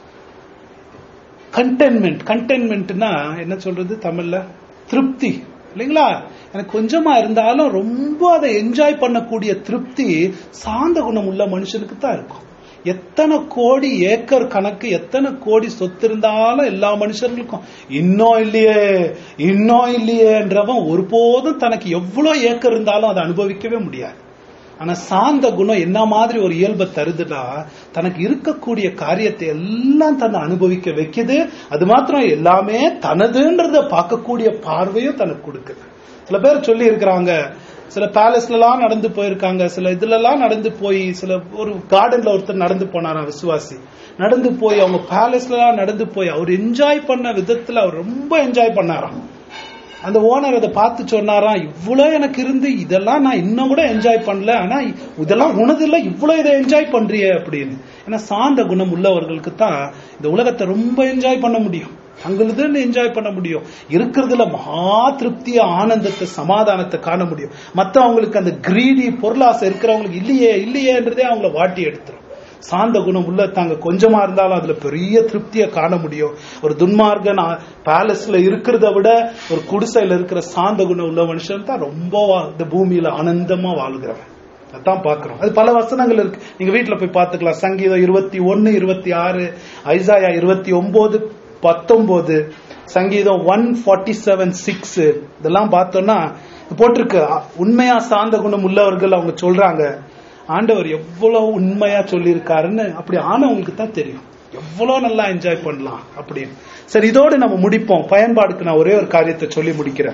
கண்டென்மெண்ட் கண்டென்மெண்ட்னா என்ன சொல்றது தமிழ்ல திருப்தி இல்லைங்களா எனக்கு கொஞ்சமா இருந்தாலும் ரொம்ப அதை என்ஜாய் பண்ணக்கூடிய திருப்தி சாந்த குணம் உள்ள மனுஷனுக்கு தான் இருக்கும் எத்தனை கோடி ஏக்கர் கணக்கு எத்தனை கோடி சொத்து இருந்தாலும் எல்லா மனுஷர்களுக்கும் இன்னும் இல்லையே இன்னும் இல்லையேன்றவன் ஒருபோதும் தனக்கு எவ்வளவு ஏக்கர் இருந்தாலும் அதை அனுபவிக்கவே முடியாது ஆனா சாந்த குணம் என்ன மாதிரி ஒரு இயல்பை தருதுன்னா தனக்கு இருக்கக்கூடிய காரியத்தை எல்லாம் தன்னை அனுபவிக்க வைக்குது அது மாத்திரம் எல்லாமே தனதுன்றத பார்க்கக்கூடிய பார்வையும் தனக்கு கொடுக்குது சில பேர் சொல்லி இருக்கிறாங்க சில பேலஸ்ல எல்லாம் நடந்து போயிருக்காங்க சில இதுல எல்லாம் நடந்து போய் சில ஒரு கார்டன்ல ஒருத்தர் நடந்து போனாராம் விசுவாசி நடந்து போய் அவங்க பேலஸ்ல எல்லாம் நடந்து போய் அவர் என்ஜாய் பண்ண விதத்துல அவர் ரொம்ப என்ஜாய் பண்ணாராம் அந்த ஓனர் அதை பார்த்து சொன்னாராம் இவ்வளவு எனக்கு இருந்து இதெல்லாம் நான் இன்னும் கூட என்ஜாய் பண்ணல ஆனா இதெல்லாம் உனது இல்ல இவ்வளவு இதை என்ஜாய் பண்றியே அப்படின்னு ஏன்னா சாந்த குணம் உள்ளவர்களுக்கு தான் இந்த உலகத்தை ரொம்ப என்ஜாய் பண்ண முடியும் தங்களுதுன்னு என்ஜாய் பண்ண முடியும் இருக்கிறதுல மகா திருப்திய ஆனந்தத்தை சமாதானத்தை காண முடியும் மத்தவங்களுக்கு அந்த கிரீடி பொருளாசை இருக்கிறவங்களுக்கு இல்லையே இல்லையேன்றதே அவங்கள வாட்டி எடுத்துரும் சாந்த குணம் உள்ள தாங்க கொஞ்சமா இருந்தாலும் அதுல பெரிய திருப்தியை காண முடியும் ஒரு துன்மார்கன் பேலஸ்ல இருக்கிறத விட ஒரு குடிசையில இருக்கிற சாந்த குணம் உள்ள மனுஷன் தான் ரொம்ப வா- இந்த பூமியில ஆனந்தமா வாழ்கிறவன் அதான் பாக்குறோம் அது பல வசனங்கள் இருக்கு நீங்க வீட்டுல போய் பாத்துக்கலாம் சங்கீதம் இருபத்தி ஒன்னு இருபத்தி ஆறு ஐசாயா இருபத்தி ஒன்பது பத்தொன்பது சங்கீதம் ஒன் ஃபார்ட்டி செவன் சிக்ஸ் இதெல்லாம் பார்த்தோம்னா போட்டிருக்கு அ- உண்மையா சாந்த குணம் உள்ளவர்கள் அவங்க சொல்றாங்க ஆண்டவர் எவ்வளவு உண்மையா சொல்லியிருக்காருன்னு அப்படி ஆனவங்களுக்கு தான் தெரியும் எவ்வளவு நல்லா என்ஜாய் பண்ணலாம் அப்படின்னு சரி இதோடு நம்ம முடிப்போம் பயன்பாடுக்கு நான் ஒரே ஒரு காரியத்தை சொல்லி முடிக்கிறேன்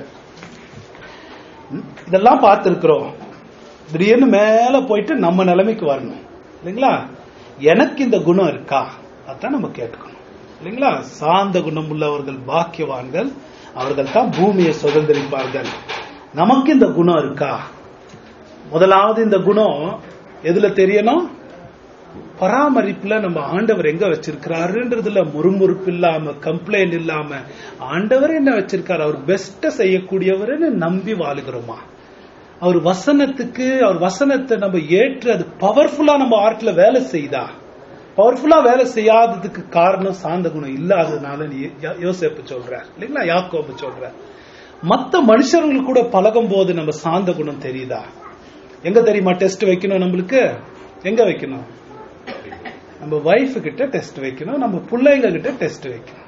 ம், இதெல்லாம் பார்த்திருக்கிறோம் திடீர்னு மேல போயிட்டு நம்ம நிலைமைக்கு வரணும் இல்லைங்களா எனக்கு இந்த குணம் இருக்கா அதான் நம்ம கேட்டுக்கணும் இல்லைங்களா சாந்த குணம் உள்ளவர்கள் பாக்கியவான்கள் அவர்கள் தான் பூமியை சுதந்திரிப்பார்கள் நமக்கு இந்த குணம் இருக்கா முதலாவது இந்த குணம் எதுல தெரியணும் பராமரிப்புல நம்ம ஆண்டவர் எங்க வச்சிருக்கிறாருன்றதுல முறுமுறுப்பு இல்லாம கம்ப்ளைண்ட் இல்லாம ஆண்டவர் என்ன வச்சிருக்காரு அவர் பெஸ்ட செய்யக்கூடியவர்னு நம்பி வாழுகிறோமா அவர் வசனத்துக்கு அவர் வசனத்தை நம்ம ஏற்று அது பவர்ஃபுல்லா நம்ம ஆர்ட்ல வேலை செய்தா பவர்ஃபுல்லா வேலை செய்யாததுக்கு காரணம் சாந்த குணம் இல்லாததுனால நீ யோ- யோசேப்பு சொல்றார் இல்லைங்களா யாக்கோபு சொல்றார் மத்த மனுஷர்களுக்கு கூட பழகும் போது நம்ம சாந்த குணம் தெரியுதா எங்க தெரியுமா டெஸ்ட் வைக்கணும் நம்மளுக்கு எங்க வைக்கணும் நம்ம வைஃப் கிட்ட டெஸ்ட் வைக்கணும் நம்ம பிள்ளைங்க கிட்ட டெஸ்ட் வைக்கணும்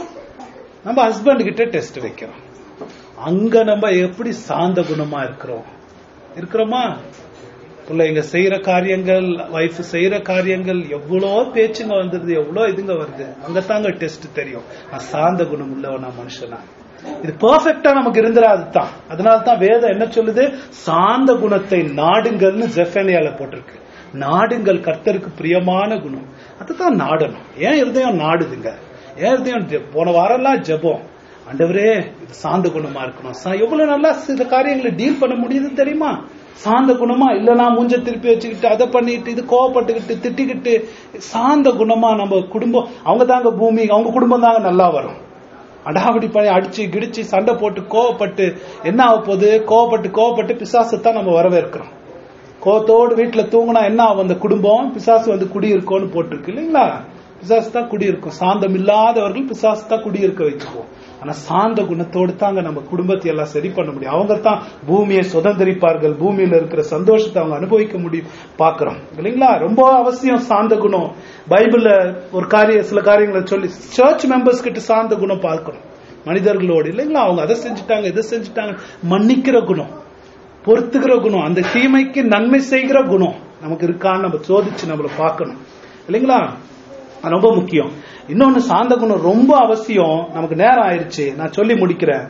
நம்ம ஹஸ்பண்ட் கிட்ட டெஸ்ட் வைக்கிறோம் அங்க நம்ம எப்படி சாந்த குணமா இருக்கிறோம் இருக்கிறோமா பிள்ளைங்க செய்யற காரியங்கள் வைஃப் செய்யற காரியங்கள் எவ்வளோ பேச்சுங்க வந்துருது எவ்வளோ இதுங்க வருது அங்கதாங்க டெஸ்ட் தெரியும் நான் சாந்த குணம் உள்ளவனா மனுஷனா இது பெர்ஃபெக்டா நமக்கு இருந்துராது தான் அதனால தான் வேதம் என்ன சொல்லுது சாந்த குணத்தை நாடுங்கள்னு ஜெஃபேனியால போட்டிருக்கு நாடுங்கள் கர்த்தருக்கு பிரியமான குணம் அதுதான் நாடணும் ஏன் இருதயம் நாடுதுங்க ஏன் இருதயம் ஜெ- போன வாரம்லாம் ஜெபம் ஆண்டவரே இது சாந்த குணமா இருக்கணும் சா- எவ்வளவு நல்லா சில காரியங்களை டீல் பண்ண முடியுது தெரியுமா சாந்த குணமா இல்ல நான் மூஞ்ச திருப்பி வச்சுக்கிட்டு அதை பண்ணிட்டு இது கோவப்பட்டுக்கிட்டு திட்டிக்கிட்டு சாந்த குணமா நம்ம குடும்பம் அவங்க தாங்க பூமி அவங்க குடும்பம் தாங்க நல்லா வரும் அடாவடி பண்ணி அடிச்சு கிடிச்சு சண்டை போட்டு கோவப்பட்டு என்ன ஆக போகுது கோவப்பட்டு கோவப்பட்டு பிசாசத்தான் நம்ம வரவேற்கிறோம் கோவத்தோடு வீட்டுல தூங்கினா என்ன ஆகும் அந்த குடும்பம் பிசாசு வந்து குடியிருக்கோன்னு போட்டிருக்கு இல்லைங்களா பிசாசு தான் குடியிருக்கும் சாந்தம் இல்லாதவர்கள் பிசாசு தான் குடியிருக்க வச்சுக்குவோம் ஆனா சாந்த குணத்தோடு தாங்க நம்ம குடும்பத்தை எல்லாம் சரி பண்ண முடியும் அவங்க தான் பூமியை சுதந்திரிப்பார்கள் பூமியில இருக்கிற சந்தோஷத்தை அவங்க அனுபவிக்க முடியும் பாக்குறோம் இல்லைங்களா ரொம்ப அவசியம் சாந்த குணம் பைபிள்ல ஒரு காரிய சில காரியங்களை சொல்லி சர்ச் மெம்பர்ஸ் கிட்ட சாந்த குணம் பார்க்கணும் மனிதர்களோடு இல்லைங்களா அவங்க அதை செஞ்சுட்டாங்க இதை செஞ்சுட்டாங்க மன்னிக்கிற குணம் பொறுத்துக்கிற குணம் அந்த தீமைக்கு நன்மை செய்கிற குணம் நமக்கு இருக்கான்னு நம்ம சோதிச்சு நம்மள பார்க்கணும் இல்லைங்களா அது ரொம்ப முக்கியம் இன்னொன்னு சாந்த குணம் ரொம்ப அவசியம் நமக்கு நேரம் ஆயிருச்சு நான் சொல்லி முடிக்கிறேன்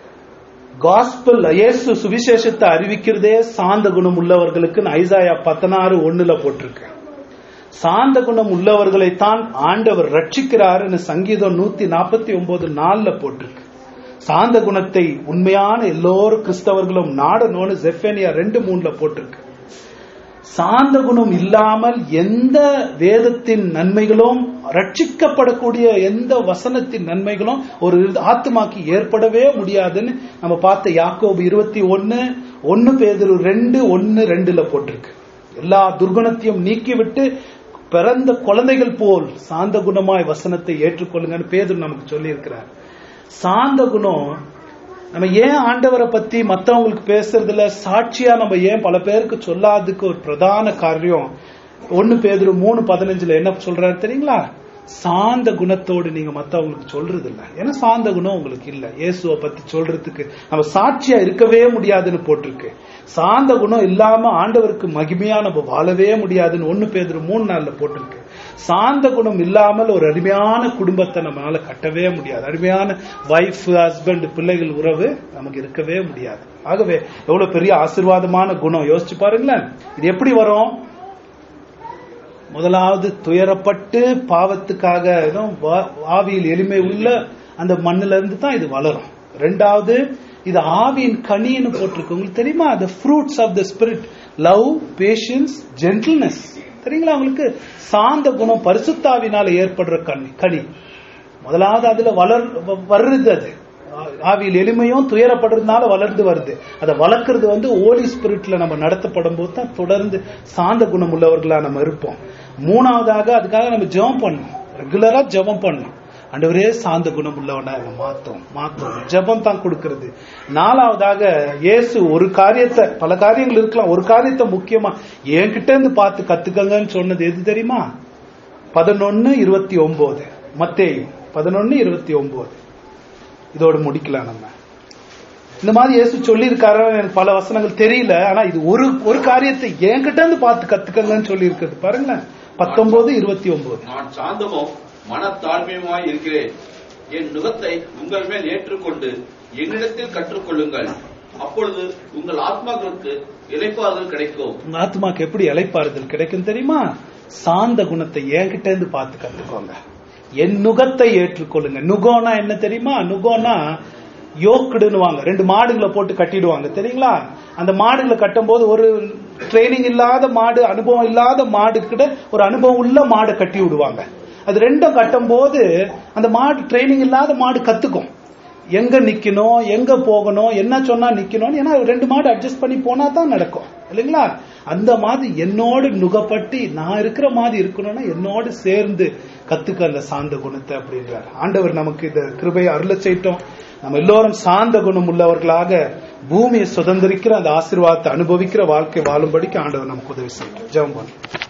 காஸ்பல் இயேசு சுவிசேஷத்தை அறிவிக்கிறதே சாந்த குணம் உள்ளவர்களுக்கு ஐசாயா பதினாறு ஒண்ணுல போட்டிருக்கு சாந்த குணம் உள்ளவர்களைத்தான் ஆண்டவர் ரட்சிக்கிறாருன்னு சங்கீதம் நூத்தி நாற்பத்தி ஒன்பது நாலுல போட்டிருக்கு சாந்த குணத்தை உண்மையான எல்லோரும் கிறிஸ்தவர்களும் நாடணும்னு ஜெஃபேனியா ரெண்டு மூணுல போட்டிருக்கு சாந்த குணம் இல்லாமல் எந்த வேதத்தின் நன்மைகளும் ரட்சிக்கப்படக்கூடிய எந்த வசனத்தின் நன்மைகளும் ஒரு ஆத்மாக்கு ஏற்படவே முடியாதுன்னு நம்ம பார்த்த யாக்கோபு இருபத்தி ஒன்னு ஒன்னு பேதரு ரெண்டு ஒன்னு ரெண்டுல போட்டிருக்கு எல்லா துர்குணத்தையும் நீக்கிவிட்டு பிறந்த குழந்தைகள் போல் சாந்த குணமாய் வசனத்தை ஏற்றுக்கொள்ளுங்கன்னு பேதர் நமக்கு சொல்லி இருக்கிறார் சாந்த குணம் நம்ம ஏன் ஆண்டவரை பத்தி மத்தவங்களுக்கு பேசுறதுல சாட்சியா நம்ம ஏன் பல பேருக்கு சொல்லாததுக்கு ஒரு பிரதான காரியம் ஒன்னு பேதுரு மூணு பதினஞ்சுல என்ன சொல்றாரு தெரியுங்களா சாந்த குணத்தோடு நீங்க மத்தவங்களுக்கு சொல்றது இல்ல ஏன்னா சாந்த குணம் உங்களுக்கு இல்ல இயேசுவை பத்தி சொல்றதுக்கு நம்ம சாட்சியா இருக்கவே முடியாதுன்னு போட்டிருக்கு சாந்த குணம் இல்லாம ஆண்டவருக்கு மகிமையா நம்ம வாழவே முடியாதுன்னு ஒன்னு பேதுரு மூணு நாள்ல போட்டிருக்கு சாந்த குணம் இல்லாமல் ஒரு அருமையான குடும்பத்தை நம்மளால கட்டவே முடியாது அருமையான வைஃப் ஹஸ்பண்ட் பிள்ளைகள் உறவு நமக்கு இருக்கவே முடியாது ஆகவே எவ்வளவு பெரிய ஆசீர்வாதமான குணம் யோசிச்சு பாருங்களேன் இது எப்படி வரும் முதலாவது துயரப்பட்டு பாவத்துக்காக ஏதோ வா- ஆவியில் எளிமை உள்ள அந்த மண்ணுல இருந்து தான் இது வளரும் ரெண்டாவது இது ஆவியின் கனின்னு போட்டிருக்கு உங்களுக்கு தெரியுமா the fruits of the spirit love patience gentleness தெரியுங்களா உங்களுக்கு சாந்த குணம் பரிசுத்தாவினால ஏற்படுற கனி கனி முதலாவது அதுல வளர் வ- வருது அது ஆ- ஆவியில் எளிமையும் துயரப்படுறதுனால வளர்ந்து வருது அதை வளர்க்கறது வந்து ஓலி ஸ்பிரிட்ல நம்ம நடத்தப்படும் போது தான் தொடர்ந்து சாந்த குணம் உள்ளவர்களா நம்ம இருப்போம் மூணாவதாக அதுக்காக நம்ம ஜெபம் பண்ணணும் ரெகுலரா ஜெபம் பண்ணணும் ஆண்டவரே சாந்த குணம் உள்ளவனா என்னை மாத்தும் மாத்தும் ஜெபம் தான் கொடுக்கிறது நாலாவதாக இயேசு ஒரு காரியத்தை பல காரியங்கள் இருக்கலாம் ஒரு காரியத்தை முக்கியமா என்கிட்ட இருந்து பார்த்து கத்துக்கங்கன்னு சொன்னது எது தெரியுமா பதினொன்னு இருபத்தி ஒன்பது மத்தேயு பதினொன்னு இருபத்தி ஒன்பது இதோட முடிக்கலாம் நம்ம இந்த மாதிரி இயேசு சொல்லியிருக்காரு எனக்கு பல வசனங்கள் தெரியல ஆனா இது ஒரு ஒரு காரியத்தை என்கிட்ட இருந்து பார்த்து கத்துக்கங்கன்னு சொல்லி இருக்குது பாருங்களேன் பத்தொன்பது இருபத்தி ஒன்பது நான் சாந்தமும் மனத்தாழ்மையுமாய் இருக்கிறேன் என் நுகத்தை உங்கள் மேல் ஏற்றுக்கொண்டு என்னிடத்தில் கற்றுக்கொள்ளுங்கள் அப்பொழுது உங்கள் ஆத்மாக்களுக்கு இளைப்பாறுதல் கிடைக்கும் உங்க ஆத்மாக்கு எப்படி இளைப்பாறுதல் கிடைக்கும் தெரியுமா சாந்த குணத்தை என்கிட்ட இருந்து பார்த்து கத்துக்கோங்க என் நுகத்தை ஏற்றுக்கொள்ளுங்க நுகோனா என்ன தெரியுமா நுகோனா யோக்குடுன்னு வாங்க ரெண்டு மாடுகளை போட்டு கட்டிடுவாங்க தெரியுங்களா அந்த மாடுகளை கட்டும் போது ஒரு ட்ரைனிங் இல்லாத மாடு அனுபவம் இல்லாத மாடு கிட்ட ஒரு அனுபவம் உள்ள மாடை கட்டி விடுவாங்க அது ரெண்டும் கட்டும் போது அந்த மாடு ட்ரைனிங் இல்லாத மாடு கத்துக்கும் எங்க நிக்கணும் எங்க போகணும் என்ன சொன்னா நிக்கணும் ஏன்னா ரெண்டு மாடு அட்ஜஸ்ட் பண்ணி போனா தான் நடக்கும் இல்லைங்களா அந்த மாதிரி என்னோடு நுகப்பட்டு நான் இருக்கிற மாதிரி இருக்கணும்னா என்னோடு சேர்ந்து கத்துக்க அந்த சாந்த குணத்தை அப்படின்றார் ஆண்டவர் நமக்கு இந்த கிருபையை அருள செய்யட்டும் நம்ம எல்லோரும் சாந்த குணம் உள்ளவர்களாக பூமியை சுதந்திரிக்கிற அந்த ஆசீர்வாதத்தை அனுபவிக்கிற வாழ்க்கை வாழும்படிக்கு ஆண்டவர் நமக்கு உதவி செய்யட்டும் ஜெபம் பண்ணும்